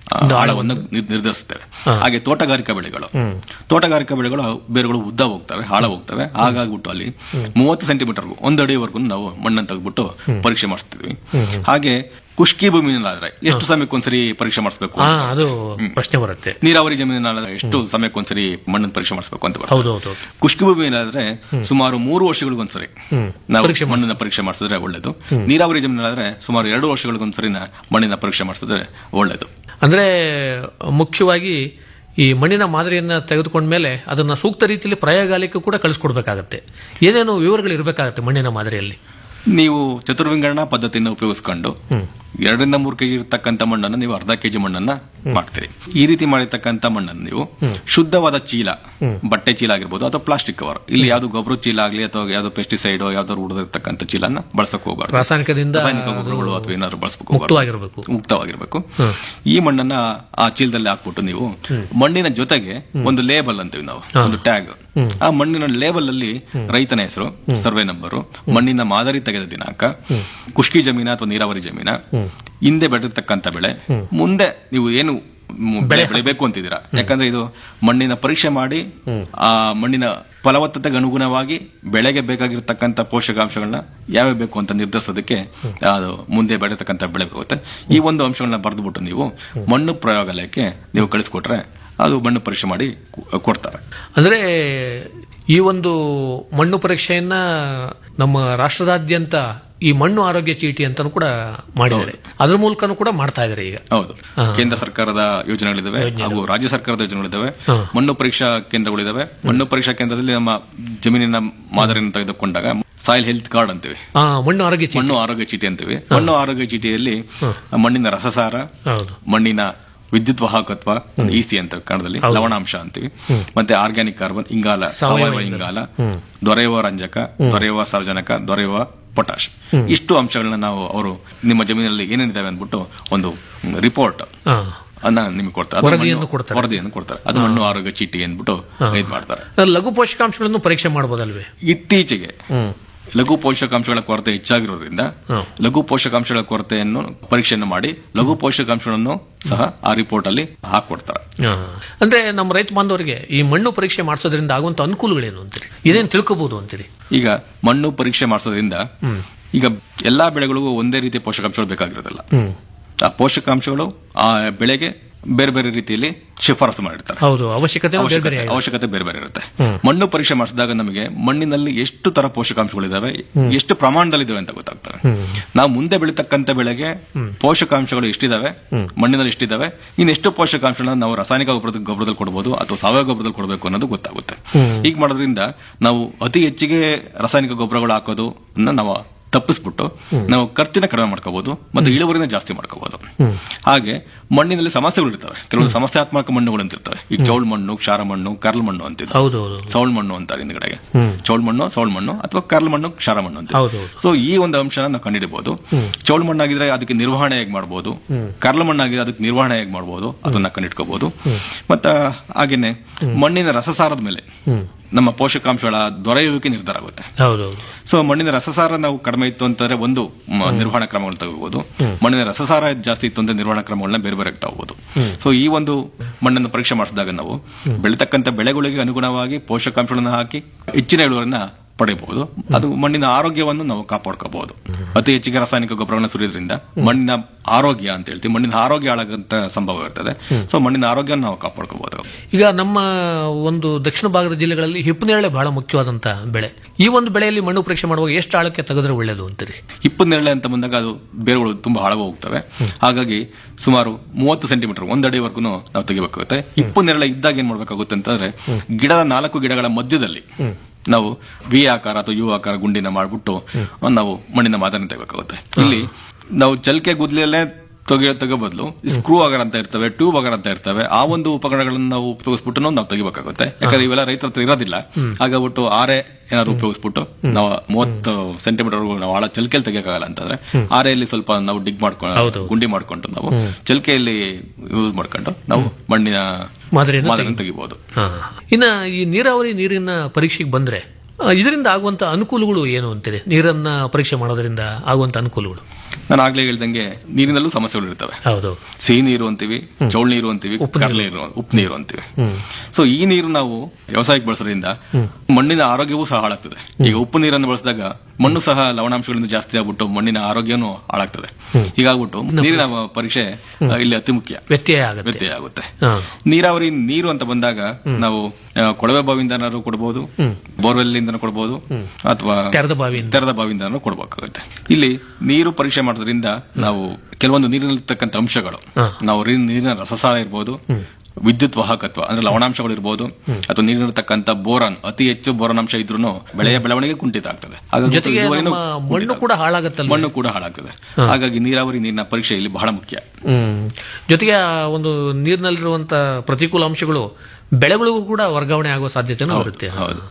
Speaker 14: ಆ,
Speaker 13: ಒಂದು
Speaker 14: ಆಳವನ್ನು ನಿರ್- ನಿರ್ಧರಿಸ್ತೇವೆ
Speaker 13: ಹಾ.
Speaker 14: ಹಾಗೆ ತೋಟಗಾರಿಕಾ ಬೆಳೆಗಳು
Speaker 13: ಹ್ಮ್.
Speaker 14: ತೋಟಗಾರಿಕಾ ಬೆಳೆಗಳು ಬೇರುಗಳು ಉದ್ದ ಹೋಗ್ತವೆ ಆಳ ಹೋಗ್ತವೆ ಹಾಗಾಗ್ಬಿಟ್ಟು ಅಲ್ಲಿ ಮೂವತ್ತು ಸೆಂಟಿಮೀಟರ್ ಒಂದು ಅಡಿವರೆಗೂ ನಾವು ಮಣ್ಣನ್ನು ತೆಗೆದ್ಬಿಟ್ಟು ಪರೀಕ್ಷೆ ಮಾಡಿಸ್ತೀವಿ ಹಾಗೆ ಖುಷ್ಕಿ ಭೂಮಿನಾದ್ರೆ ಎಷ್ಟು ಸಮಯಕ್ಕೊಂದ್ಸರಿ ಪರೀಕ್ಷೆ ಮಾಡಿಸ್ಬೇಕು
Speaker 13: ಹಾ ಅದು ಪ್ರಶ್ನೆ ಬರುತ್ತೆ
Speaker 14: ನೀರಾವರಿ ಜಮೀನಿನಾದ್ರೆ ಎಷ್ಟು ಸಮಯಕ್ಕೊಂದ್ಸರಿ ಮಣ್ಣನ್ನು ಪರೀಕ್ಷೆ ಮಾಡಿಸ್ಬೇಕು ಅಂತ ಬರುತ್ತೆ
Speaker 13: ಹೌದು ಹೌದು ಹೌದು
Speaker 14: ಖುಷ್ಕಿ ಭೂಮಿನಾದ್ರೆ ಸುಮಾರು ಮೂರು ವರ್ಷಗಳಿಗೊಂದ್ಸರಿ
Speaker 13: ಹ್ಮ್.
Speaker 14: ನಾವು ಮಣ್ಣಿನ ಪರೀಕ್ಷೆ ಮಾಡಿಸಿದ್ರೆ ಒಳ್ಳೇದು ನೀರಾವರಿ ಜಮೀನಾದ್ರೆ ಸುಮಾರು ಎರಡು ವರ್ಷಗಳಿಗೊಂದ್ಸರಿ ಮಣ್ಣಿನ ಪರೀಕ್ಷೆ ಮಾಡಿಸಿದ್ರೆ ಒಳ್ಳೇದು
Speaker 13: ಅಂದ್ರೆ ಮುಖ್ಯವಾಗಿ ಈ ಮಣ್ಣಿನ ಮಾದರಿಯನ್ನ ತೆಗೆದುಕೊಂಡ್ಮೇಲೆ ಅದನ್ನ ಸೂಕ್ತ ರೀತಿಯಲ್ಲಿ ಪ್ರಯೋಗಾಲಯಕ್ಕೂ ಕೂಡ ಕಳಿಸ್ಕೊಡ್ಬೇಕಾಗತ್ತೆ ಏನೇನು ವಿವರಗಳು ಇರಬೇಕಾಗತ್ತೆ ಮಣ್ಣಿನ ಮಾದರಿಯಲ್ಲಿ
Speaker 14: ನೀವು ಚತುರ್ವಿಂಗಡಣಾ ಪದ್ಧತಿಯನ್ನು ಉಪಯೋಗಿಸ್ಕೊಂಡು ಎರಡರಿಂದ ಮೂರು ಕೆಜಿ ಇರತಕ್ಕಂತ ಮಣ್ಣನ್ನು ನೀವು ಅರ್ಧ ಕೆಜಿ ಮಣ್ಣನ್ನ ಮಾಡ್ತೀರಿ ಈ ರೀತಿ ಮಾಡಿರ್ತಕ್ಕಂತ ಮಣ್ಣನ್ನು ನೀವು ಶುದ್ಧವಾದ ಚೀಲ ಬಟ್ಟೆ ಚೀಲ ಆಗಿರ್ಬೋದು ಅಥವಾ ಪ್ಲಾಸ್ಟಿಕ್ ಕವರ್ ಇಲ್ಲಿ ಯಾವ್ದು ಗೊಬ್ಬರ ಚೀಲ ಆಗಲಿ ಅಥವಾ ಯಾವ್ದು ಪೆಸ್ಟಿಸೈಡ್ ಯಾವ್ದಾದ್ರು ಉಳಿದಿರ್ತಕ್ಕಂಥ ಚೀಲನ ಬಳಸಕ್ ಹೋಗಬಾರ್ದು
Speaker 13: ರಾಸಾಯನಿಕದಿಂದ
Speaker 14: ರಾಸಾಯನಿಕ ಗೊಬ್ಬರಗಳು ಅಥವಾ ಏನಾದ್ರು ಬಳಸಬೇಕು
Speaker 13: ಮುಕ್ತವಾಗಿರ್ಬೇಕು.
Speaker 14: ಮುಕ್ತವಾಗಿರ್ಬೇಕು ಈ ಮಣ್ಣನ್ನ ಆ ಚೀಲದಲ್ಲಿ ಹಾಕ್ಬಿಟ್ಟು ನೀವು ಮಣ್ಣಿನ ಜೊತೆಗೆ ಒಂದು ಲೇಬಲ್ ಅಂತೀವಿ ನಾವು ಒಂದು ಟ್ಯಾಗ್ ಆ ಮಣ್ಣಿನ ಲೇಬಲ್ ಅಲ್ಲಿ ರೈತನ ಹೆಸರು ಸರ್ವೆ ನಂಬರು ಮಣ್ಣಿನ ಮಾದರಿ ತೆಗೆದ ದಿನಾಂಕ ಕುಷ್ಕಿ ಜಮೀನ ಅಥವಾ ನೀರಾವರಿ ಜಮೀನ ಹಿಂದೆ ಬೆಳೆದಿರ್ತಕ್ಕಂಥ ಬೆಳೆ ಮುಂದೆ ನೀವು ಏನು ಮ್- ಬೆಳೆ ಬೆಳಿಬೇಕು ಅಂತಿದ್ದೀರಾ ಯಾಕಂದ್ರೆ ಇದು ಮಣ್ಣಿನ ಪರೀಕ್ಷೆ ಮಾಡಿ ಆ ಮಣ್ಣಿನ ಫಲವತ್ತತೆಗೆ ಅನುಗುಣವಾಗಿ ಬೆಳೆಗೆ ಬೇಕಾಗಿರ್ತಕ್ಕಂಥ ಪೋಷಕಾಂಶಗಳನ್ನ ಯಾವ್ಯಾವ ಬೇಕು ಅಂತ ನಿರ್ಧರಿಸೋದಕ್ಕೆ ಅದು ಮುಂದೆ ಬೆಳೀತಕ್ಕಂಥ ಬೆಳೆ ಬರುತ್ತೆ ಈ ಒಂದು ಅಂಶಗಳನ್ನ ಬರೆದ್ಬಿಟ್ಟು ನೀವು ಮಣ್ಣು ಪ್ರಯೋಗಾಲಯಕ್ಕೆ ನೀವು ಕಳಿಸ್ಕೊಟ್ರೆ ಅದು ಮಣ್ಣು ಪರೀಕ್ಷೆ ಮಾಡಿ ಕೊ- ಕೊಡ್ತಾರೆ
Speaker 13: ಅಂದ್ರೆ ಈ ಒಂದು ಮಣ್ಣು ಪರೀಕ್ಷೆಯನ್ನ ನಮ್ಮ ರಾಷ್ಟ್ರದಾದ್ಯಂತ ಈ ಮಣ್ಣು ಆರೋಗ್ಯ ಚೀಟಿ ಅಂತಾನು ಕೂಡ ಮಾಡಿದ್ದಾರೆ ಅದ್ರ ಮೂಲಕನೂ ಕೂಡ ಮಾಡ್ತಾ ಇದ್ದಾರೆ ಈಗ
Speaker 14: ಹೌದು ಕೇಂದ್ರ ಸರ್ಕಾರದ ಯೋಜನೆಗಳಿದಾವೆ ಹಾಗೂ ರಾಜ್ಯ ಸರ್ಕಾರದ ಯೋಜನೆಗಳಿದಾವೆ ಮಣ್ಣು ಪರೀಕ್ಷಾ ಕೇಂದ್ರಗಳಿದಾವೆ ಮಣ್ಣು ಪರೀಕ್ಷಾ ಕೇಂದ್ರದಲ್ಲಿ ನಮ್ಮ ಜಮೀನಿನ ಮಾದರಿಯನ್ನು ತೆಗೆದುಕೊಂಡಾಗ ಸಾಯಿಲ್ ಹೆಲ್ತ್ ಕಾರ್ಡ್ ಅಂತೀವಿ
Speaker 13: ಆ, ಮಣ್ಣು ಆರೋಗ್ಯ ಚೀಟಿ
Speaker 14: ಮಣ್ಣು ಆರೋಗ್ಯ ಚೀಟಿ ಅಂತೀವಿ ಮಣ್ಣು ಆರೋಗ್ಯ ಚೀಟಿಯಲ್ಲಿ ಮಣ್ಣಿನ ರಸಸಾರ
Speaker 13: ಹೌದು
Speaker 14: ಮಣ್ಣಿನ ವಿದ್ಯುತ್ ವಾಹಕತ್ವ ಇಸಿ ಅಂತ ಕನ್ನಡದಲ್ಲಿ ಲವಣಾಂಶ ಅಂತೀವಿ ಮತ್ತೆ ಆರ್ಗ್ಯಾನಿಕ್ ಕಾರ್ಬನ್ ಇಂಗಾಲ ಸಾವಯವ ಇಂಗಾಲ ದೊರೆಯುವ ರಂಜಕ ದೊರೆಯುವ ಸಾರ್ವಜನಕ ದೊರೆಯುವ ಪೊಟಾಶ್ ಇಷ್ಟು ಅಂಶಗಳನ್ನ ನಾವು ಅವರು ನಿಮ್ಮ ಜಮೀನಲ್ಲಿ ಏನೇನಿದಾವೆ ಅಂದ್ಬಿಟ್ಟು ಒಂದು ರಿಪೋರ್ಟ್
Speaker 13: ಆ,
Speaker 14: ಅನ್ನ ನಿಮಗೆ ಕೊಡ್ತಾರೆ ಅದು
Speaker 13: ವರದಿಯನ್ನು
Speaker 14: ಮಣ್ಣು-
Speaker 13: ಕೊಡ್ತಾರೆ.
Speaker 14: ವರದಿಯನ್ನು ಕೊಡ್ತಾರೆ ಅದು ಮಣ್ಣು ಆರೋಗ್ಯ ಚೀಟಿ ಅಂದ್ಬಿಟ್ಟು ಇದ್ ಮಾಡ್ತಾರೆ
Speaker 13: ಲಘು ಪೋಷಕಾಂಶಗಳನ್ನು ಪರೀಕ್ಷೆ ಮಾಡಬಹುದಲ್ವೇ
Speaker 14: ಇತ್ತೀಚೆಗೆ ಲಘು ಪೋಷಕಾಂಶಗಳ ಕೊರತೆ ಹೆಚ್ಚಾಗಿರೋದ್ರಿಂದ ಲಘು ಪೋಷಕಾಂಶಗಳ ಕೊರತೆಯನ್ನು ಪರೀಕ್ಷೆಯನ್ನು ಮಾಡಿ ಲಘು ಪೋಷಕಾಂಶಗಳನ್ನು ಸಹ ಆ ರಿಪೋರ್ಟ್ ಅಲ್ಲಿ ಹಾಕೊಡ್ತಾರೆ
Speaker 13: ಆ, ಅಂದ್ರೆ ನಮ್ಮ ರೈತ ಬಾಂಧವರಿಗೆ ಈ ಮಣ್ಣು ಪರೀಕ್ಷೆ ಮಾಡಿಸೋದ್ರಿಂದ ಆಗುವಂತ ಅನುಕೂಲಗಳೇನು ಅಂತೀರಿ ಇದೇನು ತಿಳ್ಕೋಬಹುದು ಅಂತೀರಿ
Speaker 14: ಈಗ ಮಣ್ಣು ಪರೀಕ್ಷೆ ಮಾಡಿಸೋದ್ರಿಂದ ಈಗ ಎಲ್ಲಾ ಬೆಳೆಗಳಿಗೂ ಒಂದೇ ರೀತಿಯ ಪೋಷಕಾಂಶಗಳು ಬೇಕಾಗಿರೋದಿಲ್ಲ ಆ ಪೋಷಕಾಂಶಗಳು ಆ ಬೆಳೆಗೆ ಬೇರೆ ಬೇರೆ ರೀತಿಯಲ್ಲಿ ಶಿಫಾರಸು ಮಾಡಿರ್ತಾರೆ
Speaker 13: ಹೌದು ಅವಶ್ಯಕತೆ ಬೇರೆ ಬೇರೆ
Speaker 14: ಅವಶ್ಯಕತೆ ಅವಶ್ಯಕತೆ ಬೇರೆ ಬೇರೆ ಇರುತ್ತೆ ಮಣ್ಣು ಪರೀಕ್ಷೆ ಮಾಡಿಸಿದಾಗ ನಮಗೆ ಮಣ್ಣಿನಲ್ಲಿ ಎಷ್ಟು ತರ ಪೋಷಕಾಂಶಗಳಿದಾವೆ ಎಷ್ಟು ಪ್ರಮಾಣದಲ್ಲಿದ್ದಾವೆ ಅಂತ ಗೊತ್ತಾಗ್ತವೆ ನಾವು ಮುಂದೆ ಬೆಳೀತಕ್ಕಂತ ಬೆಳೆಗೆ ಪೋಷಕಾಂಶಗಳು ಎಷ್ಟಿದಾವೆ ಮಣ್ಣಿನಲ್ಲಿ ಎಷ್ಟಿದಾವೆ ಇನ್ನು ಎಷ್ಟು ಪೋಷಕಾಂಶಗಳನ್ನ ನಾವು ರಾಸಾಯನಿಕ ಗೊಬ್ಬರದ ಗೊಬ್ಬರದಲ್ಲಿ ಕೊಡಬಹುದು ಅಥವಾ ಸಾವಯವ ಗೊಬ್ಬರದಲ್ಲಿ ಕೊಡಬೇಕು ಅನ್ನೋದು ಗೊತ್ತಾಗುತ್ತೆ ಹೀಗೆ ಮಾಡೋದ್ರಿಂದ ನಾವು ಅತಿ ಹೆಚ್ಚಿಗೆ ರಾಸಾಯನಿಕ ಗೊಬ್ಬರಗಳು ಹಾಕೋದು ನಾವು ತಪ್ಪಿಸ್ಬಿಟ್ಟು ನಾವು ಖರ್ಚಿನ ಕಡಿಮೆ ಮಾಡ್ಕೋಬಹುದು ಮತ್ತು ಇಳುವರಿನ ಜಾಸ್ತಿ ಮಾಡ್ಕೋಬಹುದು ಹಾಗೆ ಮಣ್ಣಿನಲ್ಲಿ ಸಮಸ್ಯೆಗಳು ಇರ್ತವೆ ಕೆಲವು ಸಮಸ್ಯಾತ್ಮಕ ಮಣ್ಣುಗಳು ಅಂತ ಇರ್ತವೆ ಈಗ ಚೌಳ್ ಮಣ್ಣು ಕ್ಷಾರ ಮಣ್ಣು ಕರ್ಲ್ ಮಣ್ಣು ಅಂತಿದೆ
Speaker 13: ಹೌದು ಹೌದು
Speaker 14: ಸೌಳ್ ಮಣ್ಣು ಅಂತಾರೆ ಹಿಂದ್ಗಡೆಗೆ ಚೌಳ್ ಮಣ್ಣು ಸೌಳ್ ಮಣ್ಣು ಅಥವಾ ಕರ್ಲ್ ಮಣ್ಣು ಕ್ಷಾರ ಮಣ್ಣು ಅಂತ
Speaker 13: ಹೌದು ಹೌದು
Speaker 14: ಸೊ ಈ ಒಂದು ಅಂಶನ ನಾವು ಕಂಡುಹಿಡಬಹುದು ಚೌಳ್ ಮಣ್ಣಾಗಿದ್ರೆ ಅದಕ್ಕೆ ನಿರ್ವಹಣೆ ಹೇಗೆ ಮಾಡಬಹುದು ಕರ್ಲ ಮಣ್ಣಾಗಿದ್ರೆ ಅದಕ್ಕೆ ನಿರ್ವಹಣೆ ಹೇಗೆ ಮಾಡಬಹುದು ಅದನ್ನ ಕಂಡಿಟ್ಕೋಬಹುದು ಮತ್ತ ಹಾಗೇನೆ ಮಣ್ಣಿನ ರಸಸಾರದ ಮೇಲೆ ನಮ್ಮ ಪೋಷಕಾಂಶಗಳ ದೊರೆಯುವಿಕೆ ನಿರ್ಧಾರ ಆಗುತ್ತೆ
Speaker 13: ಹೌದು ಹೌದು
Speaker 14: ಸೊ ಮಣ್ಣಿನ ರಸಸಾರ ನಾವು ಕಡಿಮೆ ಇತ್ತು ಅಂತಂದ್ರೆ ಒಂದು ಮ- ನಿರ್ವಹಣಾ ಕ್ರಮಗಳನ್ನ ತಗೋಬಹುದು ಮಣ್ಣಿನ ರಸಸಾರ ಜಾಸ್ತಿ ಇತ್ತು ಅಂದ್ರೆ ನಿರ್ವಹಣಾ ಕ್ರಮಗಳನ್ನ ಬೇರೆ ಬೇರೆ ತಗೋಬಹುದು ಸೊ ಈ ಒಂದು ಮಣ್ಣನ್ನು ಪರೀಕ್ಷೆ ಮಾಡಿಸಿದಾಗ ನಾವು ಬೆಳೀತಕ್ಕಂಥ ಬೆಳೆಗಳಿಗೆ ಅನುಗುಣವಾಗಿ ಪೋಷಕಾಂಶಗಳನ್ನ ಹಾಕಿ ಹೆಚ್ಚಿನ ಇಳುವರಿನ ಪಡೆಯಬಹುದು ಅದು ಮಣ್ಣಿನ ಆರೋಗ್ಯವನ್ನು ನಾವು ಕಾಪಾಡ್ಕೋಬಹುದು ಅತಿ ಹೆಚ್ಚಿಗೆ ರಾಸಾಯನಿಕ ಗೊಬ್ಬರಗಳನ್ನು ಸುರಿಯೋದ್ರಿಂದ ಮಣ್ಣಿನ ಆರೋಗ್ಯ ಅಂತ ಹೇಳ್ತೀವಿ ಮಣ್ಣಿನ ಆರೋಗ್ಯ ಹಾಳಾಗಂತ ಸಂಭವ ಇರ್ತದೆ ಸೊ ಮಣ್ಣಿನ ಆರೋಗ್ಯ ನಾವು ಕಾಪಾಡ್ಕೋಬಹುದು
Speaker 13: ಈಗ ನಮ್ಮ ಒಂದು ದಕ್ಷಿಣ ಭಾಗದ ಜಿಲ್ಲೆಗಳಲ್ಲಿ ಹಿಪ್ಪನೇರಳೆ ಬಹಳ ಮುಖ್ಯವಾದಂತ ಬೆಳೆ ಈ ಒಂದು ಬೆಳೆಯಲ್ಲಿ ಮಣ್ಣು ಪರೀಕ್ಷೆ ಮಾಡುವಾಗ ಎಷ್ಟು ಆಳಕ್ಕೆ ತೆಗೆದ್ರೆ ಒಳ್ಳೇದು ಅಂತೀರಿ
Speaker 14: ಇಪ್ಪತ್ತು ನೆರಳೆ ಅಂತ ಬಂದಾಗ ಅದು ಬೇರುಗಳು ತುಂಬಾ ಹಾಳಾಗಿ ಹೋಗ್ತವೆ ಹಾಗಾಗಿ ಸುಮಾರು ಮೂವತ್ತು ಸೆಂಟಿಮೀಟರ್ ಒಂದಡಿವರೆಗೂ ನಾವು ತೆಗಿಬೇಕಾಗುತ್ತೆ ಇಪ್ಪತ್ತು ನೆರಳೆ ಇದ್ದಾಗ ಏನ್ ಮಾಡ್ಬೇಕಾಗುತ್ತೆ ಅಂತಂದ್ರೆ ಗಿಡದ ನಾಲ್ಕು ಗಿಡಗಳ ಮಧ್ಯದಲ್ಲಿ ನಾವು ವಿ ಆಕಾರ ಅಥವಾ ಯು ಆಕಾರ ಗುಂಡಿನ ಮಾಡ್ಬಿಟ್ಟು ನಾವು ಮಣ್ಣಿನ ಮಾದರಿ ತೆಗಬೇಕಾಗುತ್ತೆ ಇಲ್ಲಿ ನಾವು ಚಲ್ಕೆ ಗುದ್ಲಿಯಲ್ಲೇ ತೆಗಿಯೋ ತೆಗೋ ಬದಲು ಸ್ಕ್ರೂ ಆಗರ್ ಅಂತ ಇರ್ತವೆ ಟ್ಯೂಬ್ ಆಗರ್ ಅಂತ ಇರ್ತವೆ ಆ ಒಂದು ಉಪಕರಣಗಳನ್ನ ನಾವು ಉಪಯೋಗಿಸ್ಬಿಟ್ಟು ನಾವು ತೆಗಿಬೇಕಾಗುತ್ತೆ ಯಾಕಂದ್ರೆ ಇವೆಲ್ಲ ರೈತರ ಹತ್ರ ಇರೋದಿಲ್ಲ ಹಾಗಾಗ್ಬಿಟ್ಟು ಆರೆ ಏನಾದ್ರು ಉಪಯೋಗಿಸ್ಬಿಟ್ಟು ನಾವು ಮೂವತ್ತು ಸೆಂಟಿಮೀಟರ್ ನಾವು ಆಳ ಚಲ್ಕೆಯಲ್ಲಿ ತೆಗಿಯಕ್ಕಾಗಲ್ಲ ಅಂತಂದ್ರೆ ಆರೆಯಲ್ಲಿ ಸ್ವಲ್ಪ ನಾವು ಡಿಗ್ ಮಾಡ್ಕೊಂಡು ಗುಂಡಿ ಮಾಡ್ಕೊಂಡು ನಾವು ಚಲ್ಕೆಯಲ್ಲಿ ಯೂಸ್ ಮಾಡ್ಕೊಂಡು ನಾವು ಮಣ್ಣಿನ
Speaker 13: ಮಾದರಿಯನ್ನು
Speaker 14: ಮಾದರಿಯನ್ನು ತೆಗಿಬಹುದು
Speaker 13: ಹಾ. ಇನ್ನ ಈ ನೀರಾವರಿ ನೀರಿನ ಪರೀಕ್ಷೆಗೆ ಬಂದ್ರೆ ಆ, ಇದರಿಂದ ಆಗುವಂತ ಅನುಕೂಲಗಳು ಏನು ಅಂತೀರಿ ನೀರನ್ನ ಪರೀಕ್ಷೆ ಮಾಡೋದ್ರಿಂದ ಆಗುವಂತ ಅನುಕೂಲಗಳು
Speaker 14: ನಾನು ಆಗ್ಲೇ ಹೇಳ್ದಂಗೆ ನೀರಿನಲ್ಲೂ ಸಮಸ್ಯೆಗಳು ಇರ್ತವೆ
Speaker 13: ಹೌದು
Speaker 14: ಸಿಹಿ ನೀರು ಅಂತೀವಿ ಚೌಳ್ ನೀರು ಅಂತೀವಿ ಕರ್ಲೆ ನೀರು ಉಪ್ಪು ನೀರು ಅಂತೀವಿ ಸೊ ಈ ನೀರು ನಾವು ವ್ಯವಸಾಯಕ್ಕೆ ಬಳಸೋದ್ರಿಂದ ಮಣ್ಣಿನ ಆರೋಗ್ಯವೂ ಸಹ ಹಾಳಾಗ್ತದೆ ಈಗ ಉಪ್ಪು ನೀರನ್ನು ಬಳಸಿದಾಗ ಮಣ್ಣು ಸಹ ಲವಣಾಂಶಗಳಿಂದ ಜಾಸ್ತಿ ಆಗ್ಬಿಟ್ಟು ಮಣ್ಣಿನ ಆರೋಗ್ಯನೂ ಹಾಳಾಗ್ತದೆ ಹೀಗಾಗ್ಬಿಟ್ಟು ನೀರಿನ ಪರೀಕ್ಷೆ ಆ, ಇಲ್ಲಿ ಅತಿ ಮುಖ್ಯ
Speaker 13: ವ್ಯತ್ಯಯ ಆಗುತ್ತೆ
Speaker 14: ವ್ಯತ್ಯಯ ಆಗುತ್ತೆ
Speaker 13: ಹಾ.
Speaker 14: ನೀರಾವರಿ ನೀರು ಅಂತ ಬಂದಾಗ ನಾವು ಆ, ಕೊಳವೆ ಬಾವಿಯಿಂದನಾದ್ರು ಕೊಡಬಹುದು ಬೋರ್ವೆಲ್ ಇಂದ ಕೊಡಬಹುದು ಅಥವಾ
Speaker 13: ತೆರೆದ ಬಾವಿಯಿಂದ.
Speaker 14: ತೆರೆದ ಬಾವಿಯಿಂದನೂ ಕೊಡಬೇಕಾಗುತ್ತೆ ಇಲ್ಲಿ ನೀರು ಪರೀಕ್ಷೆ ಮಾಡೋದ್ರಿಂದ ನಾವು ಕೆಲವೊಂದು ನೀರಿನಲ್ಲಿರ್ತಕ್ಕಂಥ ಅಂಶಗಳು ನಾವು ರೀ- ನೀರಿನ ರಸಸಾರ ಇರ್ಬೋದು ವಿದ್ಯುತ್ ವಾಹಕತ್ವ ಅಂದ್ರೆ ಲವಣಾಂಶಗಳು ಇರ್ಬೋದು ಅಥವಾ ನೀರಿನಲ್ಲಿರ್ತಕ್ಕಂಥ ಬೋರಾನ್ ಅತಿ ಹೆಚ್ಚು ಬೋರಾನ್ ಅಂಶ ಇದ್ರೂ ಬೆಳೆಯ ಬೆಳವಣಿಗೆ ಕುಂಠಿತ ಆಗ್ತದೆ ಹಾಗಾಗಿ
Speaker 13: ಜೊತೆಗೆ
Speaker 14: ಇಳುವರಿನೂ
Speaker 13: ನಮ್ಮ
Speaker 14: ಕುಂಠಿತ
Speaker 13: ಮಣ್ಣು ಕೂಡ ಹಾಳಾಗತ್ತಲ್ಲ
Speaker 14: ಮಣ್ಣು ಕೂಡ ಹಾಳಾಗ್ತದೆ ಹಾಗಾಗಿ ನೀರಾವರಿ ನೀರಿನ ಪರೀಕ್ಷೆ ಇಲ್ಲಿ ಬಹಳ ಮುಖ್ಯ
Speaker 13: ಹ್ಮ್ ಜೊತೆಗೆ ಆ ಒಂದು ನೀರಿನಲ್ಲಿರುವಂತ ಪ್ರತಿಕೂಲ ಅಂಶಗಳು ಬೆಳೆಗಳಿಗೂ ಕೂಡ ವರ್ಗಾವಣೆ ಆಗುವ ಸಾಧ್ಯತೆನೂ ಇರುತ್ತೆ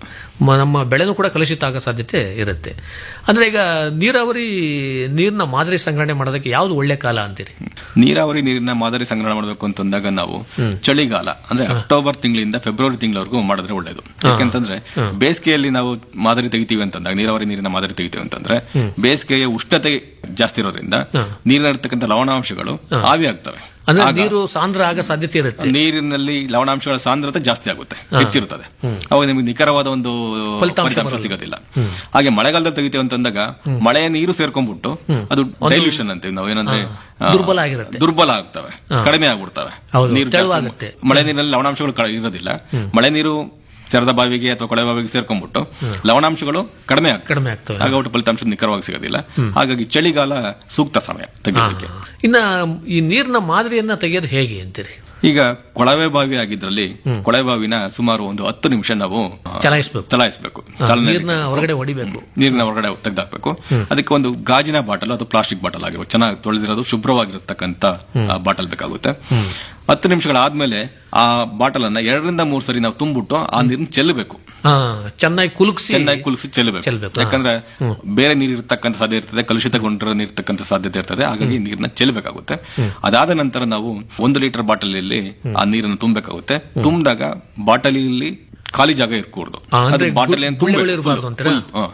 Speaker 13: ಮ- ನಮ್ಮ ಬೆಳೆನೂ ಕೂಡ ಕಲುಷಿತ ಆಗೋ ಸಾಧ್ಯತೆ ಇರುತ್ತೆ ಅಂದ್ರೆ ಈಗ ನೀರಾವರಿ ನೀರಿನ ಮಾದರಿ ಸಂಗ್ರಹಣೆ ಮಾಡೋದಕ್ಕೆ ಯಾವ್ದು ಒಳ್ಳೆ ಕಾಲ ಅಂತೀರಿ
Speaker 14: ನೀರಾವರಿ ನೀರಿನ ಮಾದರಿ ಸಂಗ್ರಹಣ ಮಾಡಬೇಕು ಅಂತಂದಾಗ ನಾವು ಚಳಿಗಾಲ ಅಂದ್ರೆ ಅಕ್ಟೋಬರ್ ತಿಂಗಳಿಂದ ಫೆಬ್ರವರಿ ತಿಂಗಳವರೆಗೂ ಮಾಡಿದ್ರೆ ಒಳ್ಳೇದು ಯಾಕೆಂತಂದ್ರೆ ಬೇಸಿಗೆಯಲ್ಲಿ ನಾವು ಮಾದರಿ ತೆಗಿತೀವಿ ಅಂತಂದಾಗ ನೀರಾವರಿ ನೀರಿನ ಮಾದರಿ ತೆಗಿತೀವಿ ಅಂತಂದ್ರೆ ಬೇಸಿಗೆಯ ಉಷ್ಣತೆ ಜಾಸ್ತಿ ಇರೋದ್ರಿಂದ ನೀರಿನಲ್ಲಿರ್ತಕ್ಕಂಥ ಲವಣಾಂಶಗಳು ಆವಿ ಆಗ್ತವೆ
Speaker 13: ಅಂದ್ರೆ
Speaker 14: ಆಗ
Speaker 13: ನೀರು ಸಾಂದ್ರ ಆಗೋ ಸಾಧ್ಯತೆ ಇರುತ್ತೆ
Speaker 14: ನೀರಿನಲ್ಲಿ ಲವಣಾಂಶಗಳ ಸಾಂದ್ರತೆ ಜಾಸ್ತಿ ಆಗುತ್ತೆ ಹೆಚ್ಚಿರುತ್ತದೆ ಅವಾಗ ನಿಮಗೆ ನಿಖರವಾದ ಒಂದು
Speaker 13: ಫಲಿತಾಂಶ
Speaker 14: ಫಲಿತಾಂಶ
Speaker 13: ಬರಲ್ಲ.
Speaker 14: ಸಿಗೋದಿಲ್ಲ ಹಾಗೆ ಮಳೆಗಾಲದಲ್ಲಿ ತೆಗಿತೀವಿ ಅಂತಂದಾಗ ಮಳೆಯ ನೀರು ಸೇರ್ಕೊಂಡ್ಬಿಟ್ಟು ಅದು ಡೈಲ್ಯೂಷನ್ ಅಂತೀವಿ ನಾವು ಏನಂದ್ರೆ ಆ,
Speaker 13: ದುರ್ಬಲ ಆಗಿರುತ್ತೆ.
Speaker 14: ದುರ್ಬಲ ಆಗ್ತವೆ ಕಡಿಮೆ ಆಗ್ಬಿಡ್ತವೆ
Speaker 13: ಹೌದು,
Speaker 14: ನೀರು ಜಾಸ್ತಿ-
Speaker 13: ತೆಳುವಾಗುತ್ತೆ.
Speaker 14: ಮಳೆ ನೀರಿನಲ್ಲಿ ಲವಣಾಂಶಗಳು ಕ- ಇರೋದಿಲ್ಲ ಮಳೆ ನೀರು ತೆರೆದ ಬಾವಿಗೆ ಅಥವಾ ಕೊಳೆ ಬಾವಿಗೆ ಸೇರ್ಕೊಂಡ್ಬಿಟ್ಟು ಲವಣಾಂಶಗಳು ಕಡಿಮೆ ಆಗ್ತವೆ
Speaker 13: ಕಡಿಮೆ ಆಗ್ತವೆ
Speaker 14: ಆಗ ಒಟ್ಟು ಫಲಿತಾಂಶ ನಿಖರವಾಗಿ ಸಿಗೋದಿಲ್ಲ ಹಾಗಾಗಿ ಚಳಿಗಾಲ ಸೂಕ್ತ ಸಮಯ ತೆಗಿಯೋದಕ್ಕೆ
Speaker 13: ಇನ್ನ ಈ ನೀರಿನ ಮಾದರಿಯನ್ನ ತೆಗೆಯೋದು ಹೇಗೆ ಅಂತೀರಿ
Speaker 14: ಈಗ ಕೊಳವೆ ಬಾವಿ ಆಗಿದ್ರಲ್ಲಿ ಕೊಳವೆ ಬಾವಿನ ಸುಮಾರು ಒಂದು ಹತ್ತು ನಿಮಿಷ ನಾವು ಆ,
Speaker 13: ಚಲಾಯಿಸ್ಬೇಕು.
Speaker 14: ಚಲಾಯಿಸ್ಬೇಕು
Speaker 13: ಹಾ,
Speaker 14: ಚಾಲನೆ
Speaker 13: ನೀರ್ನ
Speaker 14: ನಡೀಬೇಕು.
Speaker 13: ಹೊರಗಡೆ ಹೊಡಿಬೇಕು.
Speaker 14: ನೀರಿನ ಹೊರಗಡೆ ತೆಗೆದಾಕ್ಬೇಕು ಅದಕ್ಕೆ ಒಂದು ಗಾಜಿನ ಬಾಟಲ್ ಅಥವಾ ಪ್ಲಾಸ್ಟಿಕ್ ಬಾಟಲ್ ಆಗಿರ್ಬೇಕು ಚೆನ್ನಾಗಿ ತೊಳೆದಿರೋದು ಶುಭ್ರವಾಗಿರತಕ್ಕಂತ ಬಾಟಲ್ ಬೇಕಾಗುತ್ತೆ ಹತ್ತು ನಿಮಿಷಗಳಾದ್ಮೇಲೆ ಆ ಬಾಟಲ್ ಅನ್ನ ಎರಡರಿಂದ ಮೂರು ಸರಿ ನಾವು ತುಂಬಿಟ್ಟು ಆ ನೀರನ್ನ ಚೆಲ್ಲಬೇಕು
Speaker 13: ಹಾ ಚೆನ್ನಾಗಿ ಕುಲುಕ್ಸಿ
Speaker 14: ಚೆನ್ನಾಗಿ ಕುಲುಸಿ ಚೆಲ್ಲಬೇಕು
Speaker 13: ಚೆಲ್ಬೇಕು, ಹಾ.
Speaker 14: ಯಾಕಂದ್ರೆ ಬೇರೆ ನೀರು ಇರ್ತಕ್ಕಂಥ ಸಾಧ್ಯತೆ ಇರ್ತದೆ ಕಲುಷಿತಗೊಂಡಿರೋ ನೀರು ಇರ್ತಕ್ಕಂಥ ಸಾಧ್ಯತೆ ಇರ್ತದೆ ಹಾಗಾಗಿ ನೀರನ್ನ ಚೆಲ್ಲಬೇಕಾಗುತ್ತೆ ಅದಾದ ನಂತರ ನಾವು ಒಂದು ಲೀಟರ್ ಬಾಟಲಿಯಲ್ಲಿ ಆ ನೀರನ್ನು ತುಂಬಬೇಕಾಗುತ್ತೆ ತುಂಬಿದಾಗ ಬಾಟಲಿಯಲ್ಲಿ ಖಾಲಿ ಜಾಗ ಇರ್ಕೂಡ್ದು
Speaker 13: ಆ, ಅಂದ್ರೆ
Speaker 14: ಅದು ಬಾಟಲಿ
Speaker 13: ಗು- ಗುಳ್ಳೆಗಳು ಇರ್ಬಾರ್ದು ಅಂತೀರಾ?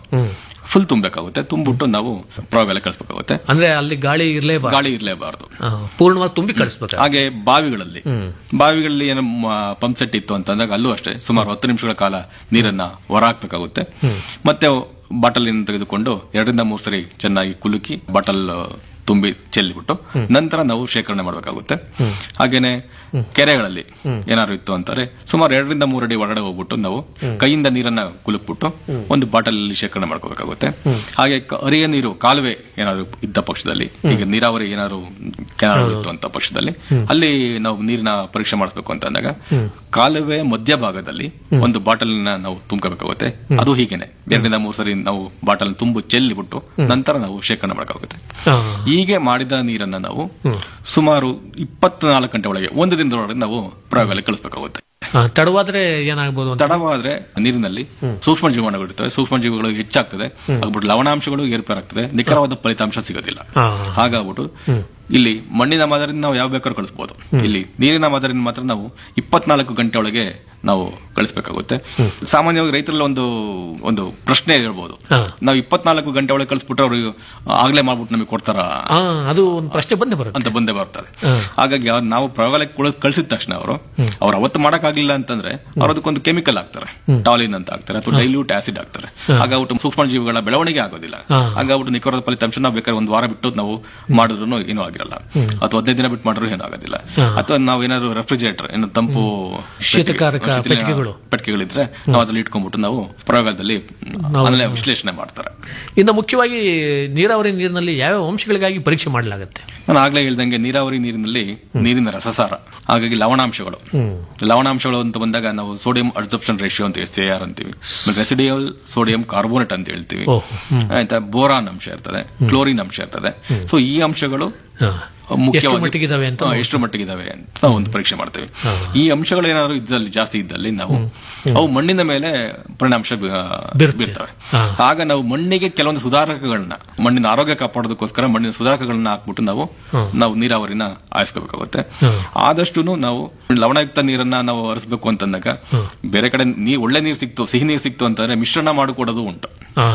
Speaker 14: ಫುಲ್ ತುಂಬಬೇಕಾಗುತ್ತೆ ತುಂಬಿಟ್ಟು ನಾವು ಪ್ರಯೋಗಾಲ ಕಳಿಸ್ಬೇಕಾಗುತ್ತೆ
Speaker 13: ಅಂದ್ರೆ ಅಲ್ಲಿ ಗಾಳಿ ಇರ್ಲೇಬಾರ್ದು
Speaker 14: ಗಾಳಿ ಇರಲೇಬಾರದು
Speaker 13: ಆ, ಪೂರ್ಣವಾಗಿ ತುಂಬಿ ಕಳಿಸ್ಬೇಕು
Speaker 14: ಹಾಗೆ ಬಾವಿಗಳಲ್ಲಿ ಬಾವಿಗಳಲ್ಲಿ ಏನು ಪಂಪ್ ಸೆಟ್ ಇತ್ತು ಅಂತಂದಾಗ ಅಲ್ಲೂ ಅಷ್ಟೇ ಸುಮಾರು ಹತ್ತು ನಿಮಿಷಗಳ ಕಾಲ ನೀರನ್ನ ಹೊರ ಹಾಕ್ಬೇಕಾಗುತ್ತೆ ಮತ್ತೆ ಬಾಟಲ್ ತೆಗೆದುಕೊಂಡು ಎರಡರಿಂದ ಮೂರು ಸರಿ ಚೆನ್ನಾಗಿ ಕುಲುಕಿ ಬಾಟಲ್ ತುಂಬಿ ಚೆಲ್ಲಿಬಿಟ್ಟು ನಂತರ ನಾವು ಶೇಖರಣೆ ಮಾಡಬೇಕಾಗುತ್ತೆ ಹಾಗೇನೆ ಕೆರೆಗಳಲ್ಲಿ ಏನಾದ್ರು ಇತ್ತು ಅಂತಾರೆ ಸುಮಾರು ಎರಡರಿಂದ ಮೂರು ಅಡಿ ಒಳಗಡೆ ಹೋಗ್ಬಿಟ್ಟು ನಾವು ಕೈಯಿಂದ ನೀರನ್ನ ಕುಲುಕ್ಬಿಟ್ಟು ಒಂದು ಬಾಟಲ್ ಅಲ್ಲಿ ಶೇಖರಣೆ ಮಾಡ್ಕೋಬೇಕಾಗುತ್ತೆ ಹಾಗೆ ಕ- ಹರಿಯ ನೀರು ಕಾಲುವೆ ಏನಾದ್ರು ಇದ್ದ ಪಕ್ಷದಲ್ಲಿ ಈಗ ನೀರಾವರಿ ಏನಾದ್ರು ಕೆನಾಲ್ ಇತ್ತು ಅಂತ ಪಕ್ಷದಲ್ಲಿ ಅಲ್ಲಿ ನಾವು ನೀರಿನ ಪರೀಕ್ಷೆ ಮಾಡಿಸ್ಬೇಕು ಅಂತ ಅಂದಾಗ ಕಾಲುವೆ ಮಧ್ಯಭಾಗದಲ್ಲಿ ಒಂದು ಬಾಟಲ್ ನಾವು ತುಂಬ್ಕೋಬೇಕಾಗುತ್ತೆ ಅದು ಹೀಗೇನೆ ಎರಡರಿಂದ ಮೂರು ಸರಿ ನಾವು ಬಾಟಲ್ ತುಂಬು ಚೆಲ್ಲಿಬಿಟ್ಟು ನಂತರ ನಾವು ಶೇಖರಣೆ ಮಾಡಬೇಕಾಗುತ್ತೆ ಹೀಗೆ ಮಾಡಿದ ನೀರನ್ನ ನಾವು ಸುಮಾರು ಇಪ್ಪತ್ನಾಲ್ಕು ಗಂಟೆ ಒಳಗೆ ಒಂದು ದಿನದೊಳಗೆ ನಾವು ಪ್ರಯೋಗಾಲಯ ಕಳಿಸ್ಬೇಕಾಗುತ್ತೆ
Speaker 13: ಆ, ತಡವಾದ್ರೆ ಏನಾಗ್ಬೋದು ಅಂತ
Speaker 14: ತಡವಾದ್ರೆ ನೀರಿನಲ್ಲಿ ಸೂಕ್ಷ್ಮ ಜೀವಾಣುಗಳು ಇರ್ತವೆ ಸೂಕ್ಷ್ಮ ಜೀವಿಗಳು ಹೆಚ್ಚಾಗ್ತದೆ ಆಗ್ಬಿಟ್ಟು ಲವಣಾಂಶಗಳು ಏರ್ಪೇರಾಗ್ತದೆ ನಿಖರವಾದ ಫಲಿತಾಂಶ ಸಿಗೋದಿಲ್ಲ
Speaker 13: ಹಾ.
Speaker 14: ಹಾಗಾಗ್ಬಿಟ್ಟು ಇಲ್ಲಿ ಮಣ್ಣಿನ ಮಾದರಿನ ನಾವು ಯಾವ ಬೇಕಾದ್ರೂ ಕಳಿಸಬಹುದು ಇಲ್ಲಿ ನೀರಿನ ಮಾದರಿನ ಮಾತ್ರ ನಾವು ಇಪ್ಪತ್ನಾಲ್ಕು ಗಂಟೆ ಒಳಗೆ ನಾವು ಕಳಿಸ್ಬೇಕಾಗುತ್ತೆ ಸಾಮಾನ್ಯವಾಗಿ ರೈತರಲ್ಲಿ ಒಂದು ಒಂದು ಪ್ರಶ್ನೆ ಹೇಳ್ಬೋದು ನಾವು ಇಪ್ಪತ್ನಾಲ್ಕು ಗಂಟೆ ಒಳಗೆ ಕಳಿಸ್ಬಿಟ್ರೆ ಅವರು ಆಗ್ಲೇ ಮಾಡ್ಬಿಟ್ಟು ನಮಗೆ ಕೊಡ್ತಾರ
Speaker 13: ಆ, ಅದು ಒಂದು ಪ್ರಶ್ನೆ ಬಂದೇ ಬರುತ್ತೆ
Speaker 14: ಅಂತ ಬಂದೇ ಬರ್ತದೆ ಹಾಗಾಗಿ ಅವ್ರು ನಾವು ಪ್ರಯೋಗಾಲಯಕ್ಕೆ ಕೂಡ ಕಳಿಸಿದ ತಕ್ಷಣ ಅವರು ಅವ್ರು ಅವತ್ತು ಮಾಡಕ್ಕಾಗಿಲ್ಲ ಅಂತಂದ್ರೆ ಅವ್ರು ಅದಕ್ಕೊಂದು ಕೆಮಿಕಲ್ ಹಾಕ್ತಾರೆ ಟಾಲಿನ್ ಅಂತ ಹಾಕ್ತಾರೆ ಅಥವಾ ಡೈಲ್ಯೂಟ್ ಆಸಿಡ್ ಹಾಕ್ತಾರೆ ಹಾಗಾಗ್ಬಿಟ್ಟು ಸೂಕ್ಷ್ಮ ಜೀವಿಗಳ ಬೆಳವಣಿಗೆ ಆಗೋದಿಲ್ಲ ಹಾಗಾಗ್ಬಿಟ್ಟು ನಿಖರವಾದ ಫಲಿತಾಂಶ ನಾವು ಬೇಕಾದ್ರೆ ಒಂದು ವಾರ ಬಿಟ್ಟು ನಾವು ಮಾಡಿದ್ರು ಏನೂ ಆಗಿರಲ್ಲ ಅಥವಾ ಹದಿನೈದು ದಿನ ಬಿಟ್ಟು ಮಾಡಿದ್ರು ಏನೂ ಆಗೋದಿಲ್ಲ ಅಥವಾ ನಾವು ಏನಾದ್ರು ರೆಫ್ರಿಜರೇಟರ್ ಏನು ತಂಪು
Speaker 13: ಶೀತಕಾರಕ
Speaker 14: ಶೀತಲ
Speaker 13: ಪೆಟ್ಟಿಗೆಗಳು.
Speaker 14: ಪೆಟ್ಟಿಗೆಗಳಿದ್ರೆ ನಾವು ಅದ್ರಲ್ಲಿ ಇಟ್ಕೊಂಡ್ಬಿಟ್ಟು ನಾವು ಪ್ರಯೋಗದಲ್ಲಿ ಆಮೇಲೆ ವಿಶ್ಲೇಷಣೆ ಮಾಡ್ತಾರೆ
Speaker 13: ಇನ್ನು ಮುಖ್ಯವಾಗಿ ನೀರಾವರಿ ನೀರಿನಲ್ಲಿ ಯಾವ್ಯಾವ ಅಂಶಗಳಿಗಾಗಿ ಪರೀಕ್ಷೆ ಮಾಡಲಾಗುತ್ತೆ
Speaker 14: ನಾನು ಆಗ್ಲೇ ಹೇಳ್ದಂಗೆ ನೀರಾವರಿ ನೀರಿನಲ್ಲಿ ನೀರಿನ ರಸಸಾರ ಹಾಗಾಗಿ ಲವಣಾಂಶಗಳು ಲವಣಾಂಶಗಳು ಅಂತ ಬಂದಾಗ ನಾವು ಸೋಡಿಯಂ ಅಬ್ಸರ್ಪ್ಷನ್ ರೇಷಿಯೋ ಅಂತ ಎಸ್ ಎ ಆರ್ ಅಂತೀವಿ ರೆಸಿಡಿಯಲ್ ಸೋಡಿಯಂ ಕಾರ್ಬೋನೇಟ್ ಅಂತ ಹೇಳ್ತೀವಿ ಆಯ್ತಾ ಬೋರಾನ್ ಅಂಶ ಇರ್ತದೆ ಕ್ಲೋರಿನ್ ಅಂಶ ಇರ್ತದೆ ಸೊ ಈ ಅಂಶಗಳು ಮುಖ್ಯವಾಗಿ
Speaker 13: ಮಟ್ಟಿಗಿದಾವೆ ಅಂತ
Speaker 14: ಹಾ, ಎಷ್ಟು ಮಟ್ಟಿಗಿದಾವೆ ಅಂತ ಒಂದು ಪರೀಕ್ಷೆ ಮಾಡ್ತೇವೆ ಈ ಅಂಶಗಳು ಏನಾದ್ರು ಇದ್ದಲ್ಲಿ ಜಾಸ್ತಿ ಇದ್ದಲ್ಲಿ ನಾವು ಅವು ಮಣ್ಣಿನ ಮೇಲೆ ಪರಿಣಾಂಶ ಬೀ- ಬೀರ್ತವೆ ಆಗ ನಾವು ಮಣ್ಣಿಗೆ ಕೆಲವೊಂದು ಸುಧಾರಕಗಳನ್ನ ಮಣ್ಣಿನ ಆರೋಗ್ಯ ಕಾಪಾಡೋದಕ್ಕೋಸ್ಕರ ಮಣ್ಣಿನ ಸುಧಾರಕಗಳನ್ನ ಹಾಕ್ಬಿಟ್ಟು ನಾವು ನಾವು ನೀರಾವರಿನ ಆಯಿಸ್ಕೋಬೇಕಾಗುತ್ತೆ ಆದಷ್ಟು ನಾವು ಲವಣಯುಕ್ತ ನೀರನ್ನ ನಾವು ಹರಿಸಬೇಕು ಅಂತಂದಾಗ ಬೇರೆ ಕಡೆ ನೀರ್ ಒಳ್ಳೆ ನೀರು ಸಿಕ್ತು ಸಿಹಿ ನೀರು ಸಿಕ್ತು ಅಂತಂದ್ರೆ ಮಿಶ್ರಣ ಮಾಡಿಕೊಡೋದು ಉಂಟು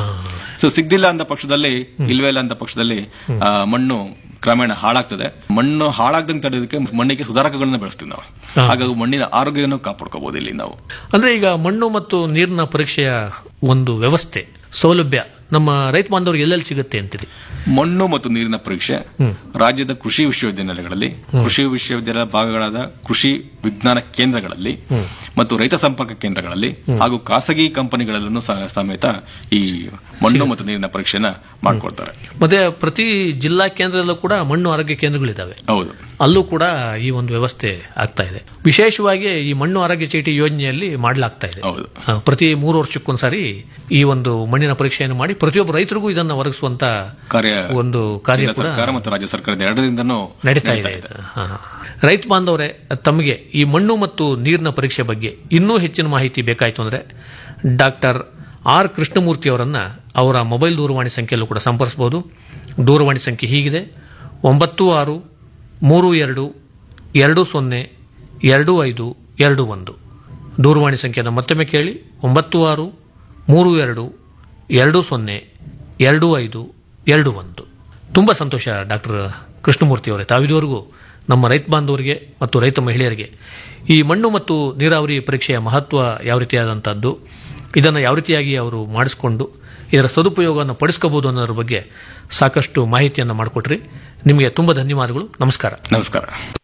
Speaker 14: ಸೊ ಸಿಗ್ದಿಲ್ಲ ಅಂತ ಪಕ್ಷದಲ್ಲಿ ಇಲ್ವೇ ಇಲ್ಲ ಅಂತ ಪಕ್ಷದಲ್ಲಿ ಆ, ಮಣ್ಣು ಕ್ರಮೇಣ ಹಾಳಾಗ್ತದೆ ಮಣ್ಣು ಹಾಳಾಗ್ದಂಗೆ ತಡೆಯೋದಕ್ಕೆ ಮಣ್ಣಿಗೆ ಸುಧಾರಕಗಳನ್ನ ಬೆಳೆಸ್ತೀವಿ ನಾವು ಹಾಗಾಗಿ ಮಣ್ಣಿನ ಆರೋಗ್ಯವನ್ನು ಕಾಪಾಡ್ಕೋಬಹುದು ಇಲ್ಲಿ ನಾವು
Speaker 13: ಅಂದ್ರೆ ಈಗ ಮಣ್ಣು ಮತ್ತು ನೀರಿನ ಪರೀಕ್ಷೆಯ ಒಂದು ವ್ಯವಸ್ಥೆ ಸೌಲಭ್ಯ ನಮ್ಮ ರೈತ ಬಾಂಧವರಿಗೆ ಎಲ್ಲೆಲ್ಲಿ ಸಿಗುತ್ತೆ ಅಂತೀರಿ
Speaker 14: ಮಣ್ಣು ಮತ್ತು ನೀರಿನ ಪರೀಕ್ಷೆ ರಾಜ್ಯದ ಕೃಷಿ ವಿಶ್ವವಿದ್ಯಾನಿಲಯಗಳಲ್ಲಿ ಕೃಷಿ ವಿಶ್ವವಿದ್ಯಾಲಯ ಭಾಗಗಳಾದ ಕೃಷಿ ವಿಜ್ಞಾನ ಕೇಂದ್ರಗಳಲ್ಲಿ ಮತ್ತು ರೈತ ಸಂಪರ್ಕ ಕೇಂದ್ರಗಳಲ್ಲಿ ಹಾಗೂ ಖಾಸಗಿ ಕಂಪನಿಗಳಲ್ಲೂ ಸಹ- ಸಮೇತ ಈ ಮಣ್ಣು ಮತ್ತು ನೀರಿನ ಪರೀಕ್ಷೆನ ಮಾಡ್ಕೊಡ್ತಾರೆ
Speaker 13: ಮತ್ತೆ ಪ್ರತಿ ಜಿಲ್ಲಾ ಕೇಂದ್ರದಲ್ಲೂ ಕೂಡ ಮಣ್ಣು ಆರೋಗ್ಯ ಕೇಂದ್ರಗಳಿದ್ದಾವೆ
Speaker 14: ಹೌದು
Speaker 13: ಅಲ್ಲೂ ಕೂಡ ಈ ಒಂದು ವ್ಯವಸ್ಥೆ ಆಗ್ತಾ ಇದೆ ವಿಶೇಷವಾಗಿ ಈ ಮಣ್ಣು ಆರೋಗ್ಯ ಚೀಟಿ ಯೋಜನೆಯಲ್ಲಿ ಮಾಡಲಾಗ್ತಾ ಇದೆ ಆ, ಪ್ರತಿ ಮೂರು ವರ್ಷಕ್ಕೊಂದ್ಸಾರಿ ಈ ಒಂದು ಮಣ್ಣಿನ ಪರೀಕ್ಷೆಯನ್ನು ಮಾಡಿ ಪ್ರತಿಯೊಬ್ಬ ರೈತರಿಗೂ ಇದನ್ನು ಒದಗಿಸುವಂತ
Speaker 14: ಕಾರ್ಯ
Speaker 13: ಒಂದು ಕಾರ್ಯ
Speaker 14: ಕೇಂದ್ರ
Speaker 13: ಕೂಡ
Speaker 14: ಸರ್ಕಾರ ಮತ್ತು ರಾಜ್ಯ ಸರ್ಕಾರದ ಎರಡರಿಂದನೂ
Speaker 13: ನಡೀತಾ ಇದೆ ಹಾ. ರೈತ ಬಾಂಧವರೇ ತಮಗೆ ಈ ಮಣ್ಣು ಮತ್ತು ನೀರಿನ ಪರೀಕ್ಷೆ ಬಗ್ಗೆ ಇನ್ನೂ ಹೆಚ್ಚಿನ ಮಾಹಿತಿ ಬೇಕಾಯಿತು ಅಂದ್ರೆ ಡಾಕ್ಟರ್ ಆರ್ ಕೃಷ್ಣಮೂರ್ತಿ ಅವರನ್ನ ಅವರ ಮೊಬೈಲ್ ದೂರವಾಣಿ ಸಂಖ್ಯೆಯಲ್ಲೂ ಕೂಡ ಸಂಪರ್ಸಬಹುದು ದೂರವಾಣಿ ಸಂಖ್ಯೆ ಹೀಗಿದೆ ಒಂಬತ್ತು ಆರು ಮೂರು ಎರಡು ಎರಡು ಸೊನ್ನೆ ಎರಡು ಐದು ಎರಡು ಒಂದು ದೂರವಾಣಿ ಸಂಖ್ಯೆಯನ್ನು ಮತ್ತೊಮ್ಮೆ ಕೇಳಿ ಒಂಬತ್ತು ಆರು ಮೂರು ಎರಡು ಎರಡು ಸೊನ್ನೆ ಎರಡು ಐದು ಎರಡು ಒಂದು ತುಂಬ ಸಂತೋಷ ಡಾಕ್ಟರ್ ಕೃಷ್ಣಮೂರ್ತಿ ಅವರೇ ತಾವಿದುವರೆಗೂ ನಮ್ಮ ರೈತ ಬಾಂಧವರಿಗೆ ಮತ್ತು ರೈತ ಮಹಿಳೆಯರಿಗೆ ಈ ಮಣ್ಣು ಮತ್ತು ನೀರಾವರಿ ಪರೀಕ್ಷೆಯ ಮಹತ್ವ ಯಾವ ರೀತಿಯಾದಂಥದ್ದು ಇದನ್ನು ಯಾವ ರೀತಿಯಾಗಿ ಅವರು ಮಾಡಿಸ್ಕೊಂಡು ಇದರ ಸದುಪಯೋಗವನ್ನು ಪಡಿಸ್ಕೋಬಹುದು ಅನ್ನೋದ್ರ ಬಗ್ಗೆ ಸಾಕಷ್ಟು ಮಾಹಿತಿಯನ್ನು ಮಾಡಿಕೊಟ್ರಿ ನಿಮಗೆ ತುಂಬ ಧನ್ಯವಾದಗಳು ನಮಸ್ಕಾರ
Speaker 14: ನಮಸ್ಕಾರ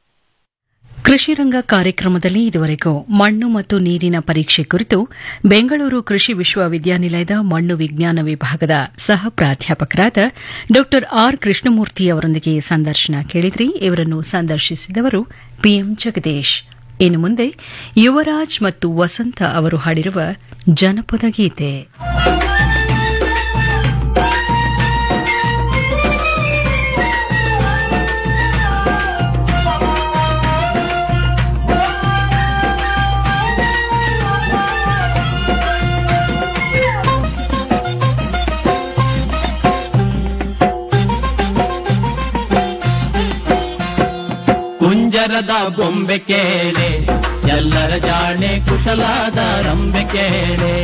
Speaker 2: ಕೃಷಿ ರಂಗ ಕಾರ್ಯಕ್ರಮದಲ್ಲಿ ಇದುವರೆಗೂ ಮಣ್ಣು ಮತ್ತು ನೀರಿನ ಪರೀಕ್ಷೆ ಕುರಿತು ಬೆಂಗಳೂರು ಕೃಷಿ ವಿಶ್ವವಿದ್ಯಾನಿಲಯದ ಮಣ್ಣು ವಿಜ್ಞಾನ ವಿಭಾಗದ ಸಹ ಪ್ರಾಧ್ಯಾಪಕರಾದ ಡಾ ಆರ್ ಕೃಷ್ಣಮೂರ್ತಿ ಅವರೊಂದಿಗೆ ಸಂದರ್ಶನ ಕೇಳಿದ್ರಿ ಇವರನ್ನು ಸಂದರ್ಶಿಸಿದವರು ಪಿಎಂ ಜಗದೀಶ್ ಇನ್ನು ಮುಂದೆ ಯುವರಾಜ್ ಮತ್ತು ವಸಂತ ಅವರು ಹಾಡಿರುವ ಜನಪದ ಗೀತೆ
Speaker 3: ಕುಂಜರದ ಬೊಂಬೆ ಕೇಳೆ ಎಲ್ಲರ ಜಾಣೆ ಕುಶಲಾದ ರಂಬೆ ಕೇಳೆ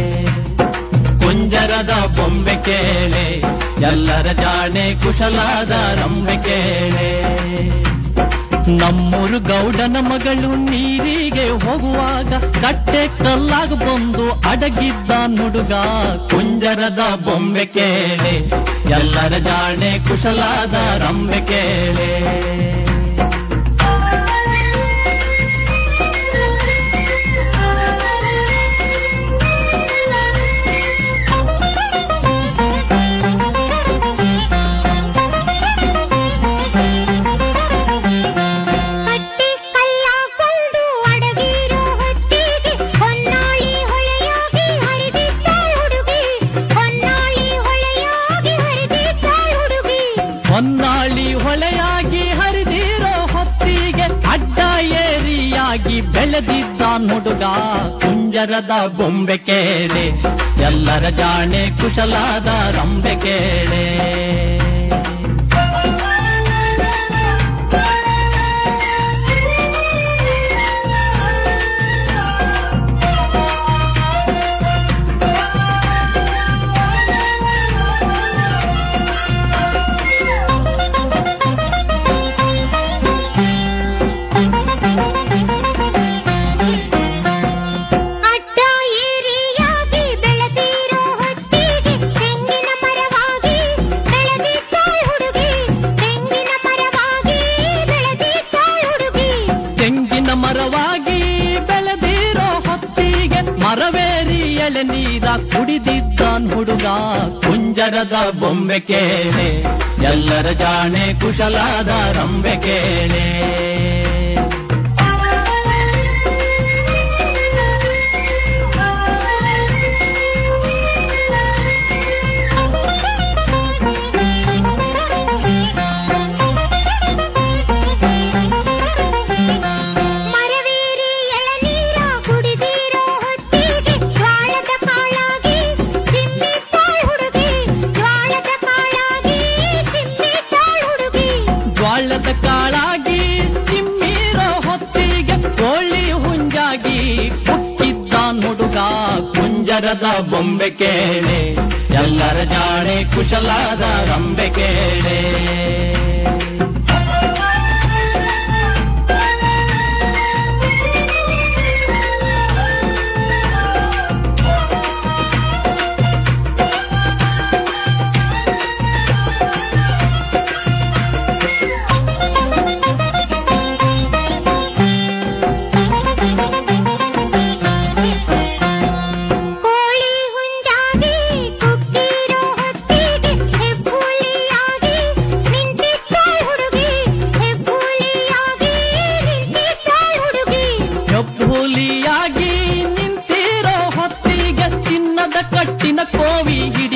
Speaker 3: ಕುಂಜರದ ಬೊಂಬೆ ಕೇಳೆ ಎಲ್ಲರ ಜಾಣೆ ಕುಶಲಾದ ರಂಬೆ ಕೇಳೆ ನಮ್ಮೂರು ಗೌಡನ ಮಗಳು ನೀರಿಗೆ ಹೋಗುವಾಗ ಕಟ್ಟೆ ಕಲ್ಲಾಗ ಬಂದು ಅಡಗಿದ್ದ ನುಡುಗ ಕುಂಜರದ ಬೊಂಬೆ ಕೇಳೆ ಎಲ್ಲರ ಜಾಣೆ ಕುಶಲಾದ ರಂಬೆ ಕೇಳೆ
Speaker 7: ಕಟ್ಟಿ ಕಲ್ಲಾಗೊಂಡು ಅಡಗಿರೋ ಹೊತ್ತಿಗೆ ಹೊನ್ನಾಳಿ ಹೊಳೆಯಾಗಿ ಹರಿದಿದ್ದಾಳ್ ಹುಡುಗಿ ಹೊನ್ನಾಳಿ ಹೊಳೆಯಾಗಿ ಹರಿದಿದ್ದಾಳ್ ಹುಡುಗಿ
Speaker 3: ಹೊನ್ನಾಳಿ ಹೊಳೆಯಾಗಿ ಹರಿದಿರೋ ಹೊತ್ತಿಗೆ ಅಡ್ಡ ಏರಿಯಾಗಿ ಬೆಳೆದಿದ್ದ ಹುಡುಗ ಕುಂಜರದ ಬೊಂಬೆ ಕೇಳೆ ಎಲ್ಲರ ಜಾಣೆ ಕುಶಲಾದ ರಂಬೆ ಕೇಳೆ
Speaker 7: ಅಡ್ಡ ಏರಿಯಾಗಿ ಬೆಳೆದಿರೋ ಹೊತ್ತಿಗೆ ತೆಂಗಿನ ಮರವಾಗಿ ಬೆಳೆದಿದ್ದಾಳ್ ಹುಡುಗಿ ತೆಂಗಿನ ಮರವಾಗಿ ಬೆಳೆದಿದ್ದಾಳ್ ಹುಡುಗಿ
Speaker 3: ತೆಂಗಿನ ಮರವಾಗಿ ಬೆಳೆದಿರೋ ಹೊತ್ತಿಗೆ ಮರವೇರಿ ಎಳೆನೀರ ಕುಡಿದಿದ್ದಾನ್ ಹುಡುಗ ಕುಂಜರದ ಬೊಂಬೆ ಕೇಳೆ ಎಲ್ಲರ ಜಾಣೆ ಕುಶಲಾದ ರಂಬೆ ಕೇಳೆ ಕುಂಜರದ ಬೊಂಬೆ ಕೇಳೆ ಎಲ್ಲರ ಜಾಣೆ ಕುಶಲಾದ ರಂಬೆ ಕೇಳೆ
Speaker 7: ಕೋಳಿ ಹುಂಜಾಗಿ ಕುಕ್ಕಿರೋ ಹೊತ್ತಿಗೆ ಹೆಬ್ಬುಳಿಯಾಗಿ ನಿಂತಿದ್ದಾಳ್ ಹುಡುಗಿ ಹೆಬ್ಬುಳಿಯಾಗಿ ನಿಂತಿದ್ದಾಳ್ ಹುಡುಗಿ
Speaker 3: ಹೆಬ್ಬುಲಿಯಾಗಿ ನಿಂತಿರೋ ಹೊತ್ತಿಗೆ ಚಿನ್ನದ ಕಟ್ಟಿನ ಕೋವಿ ಹಿಡಿ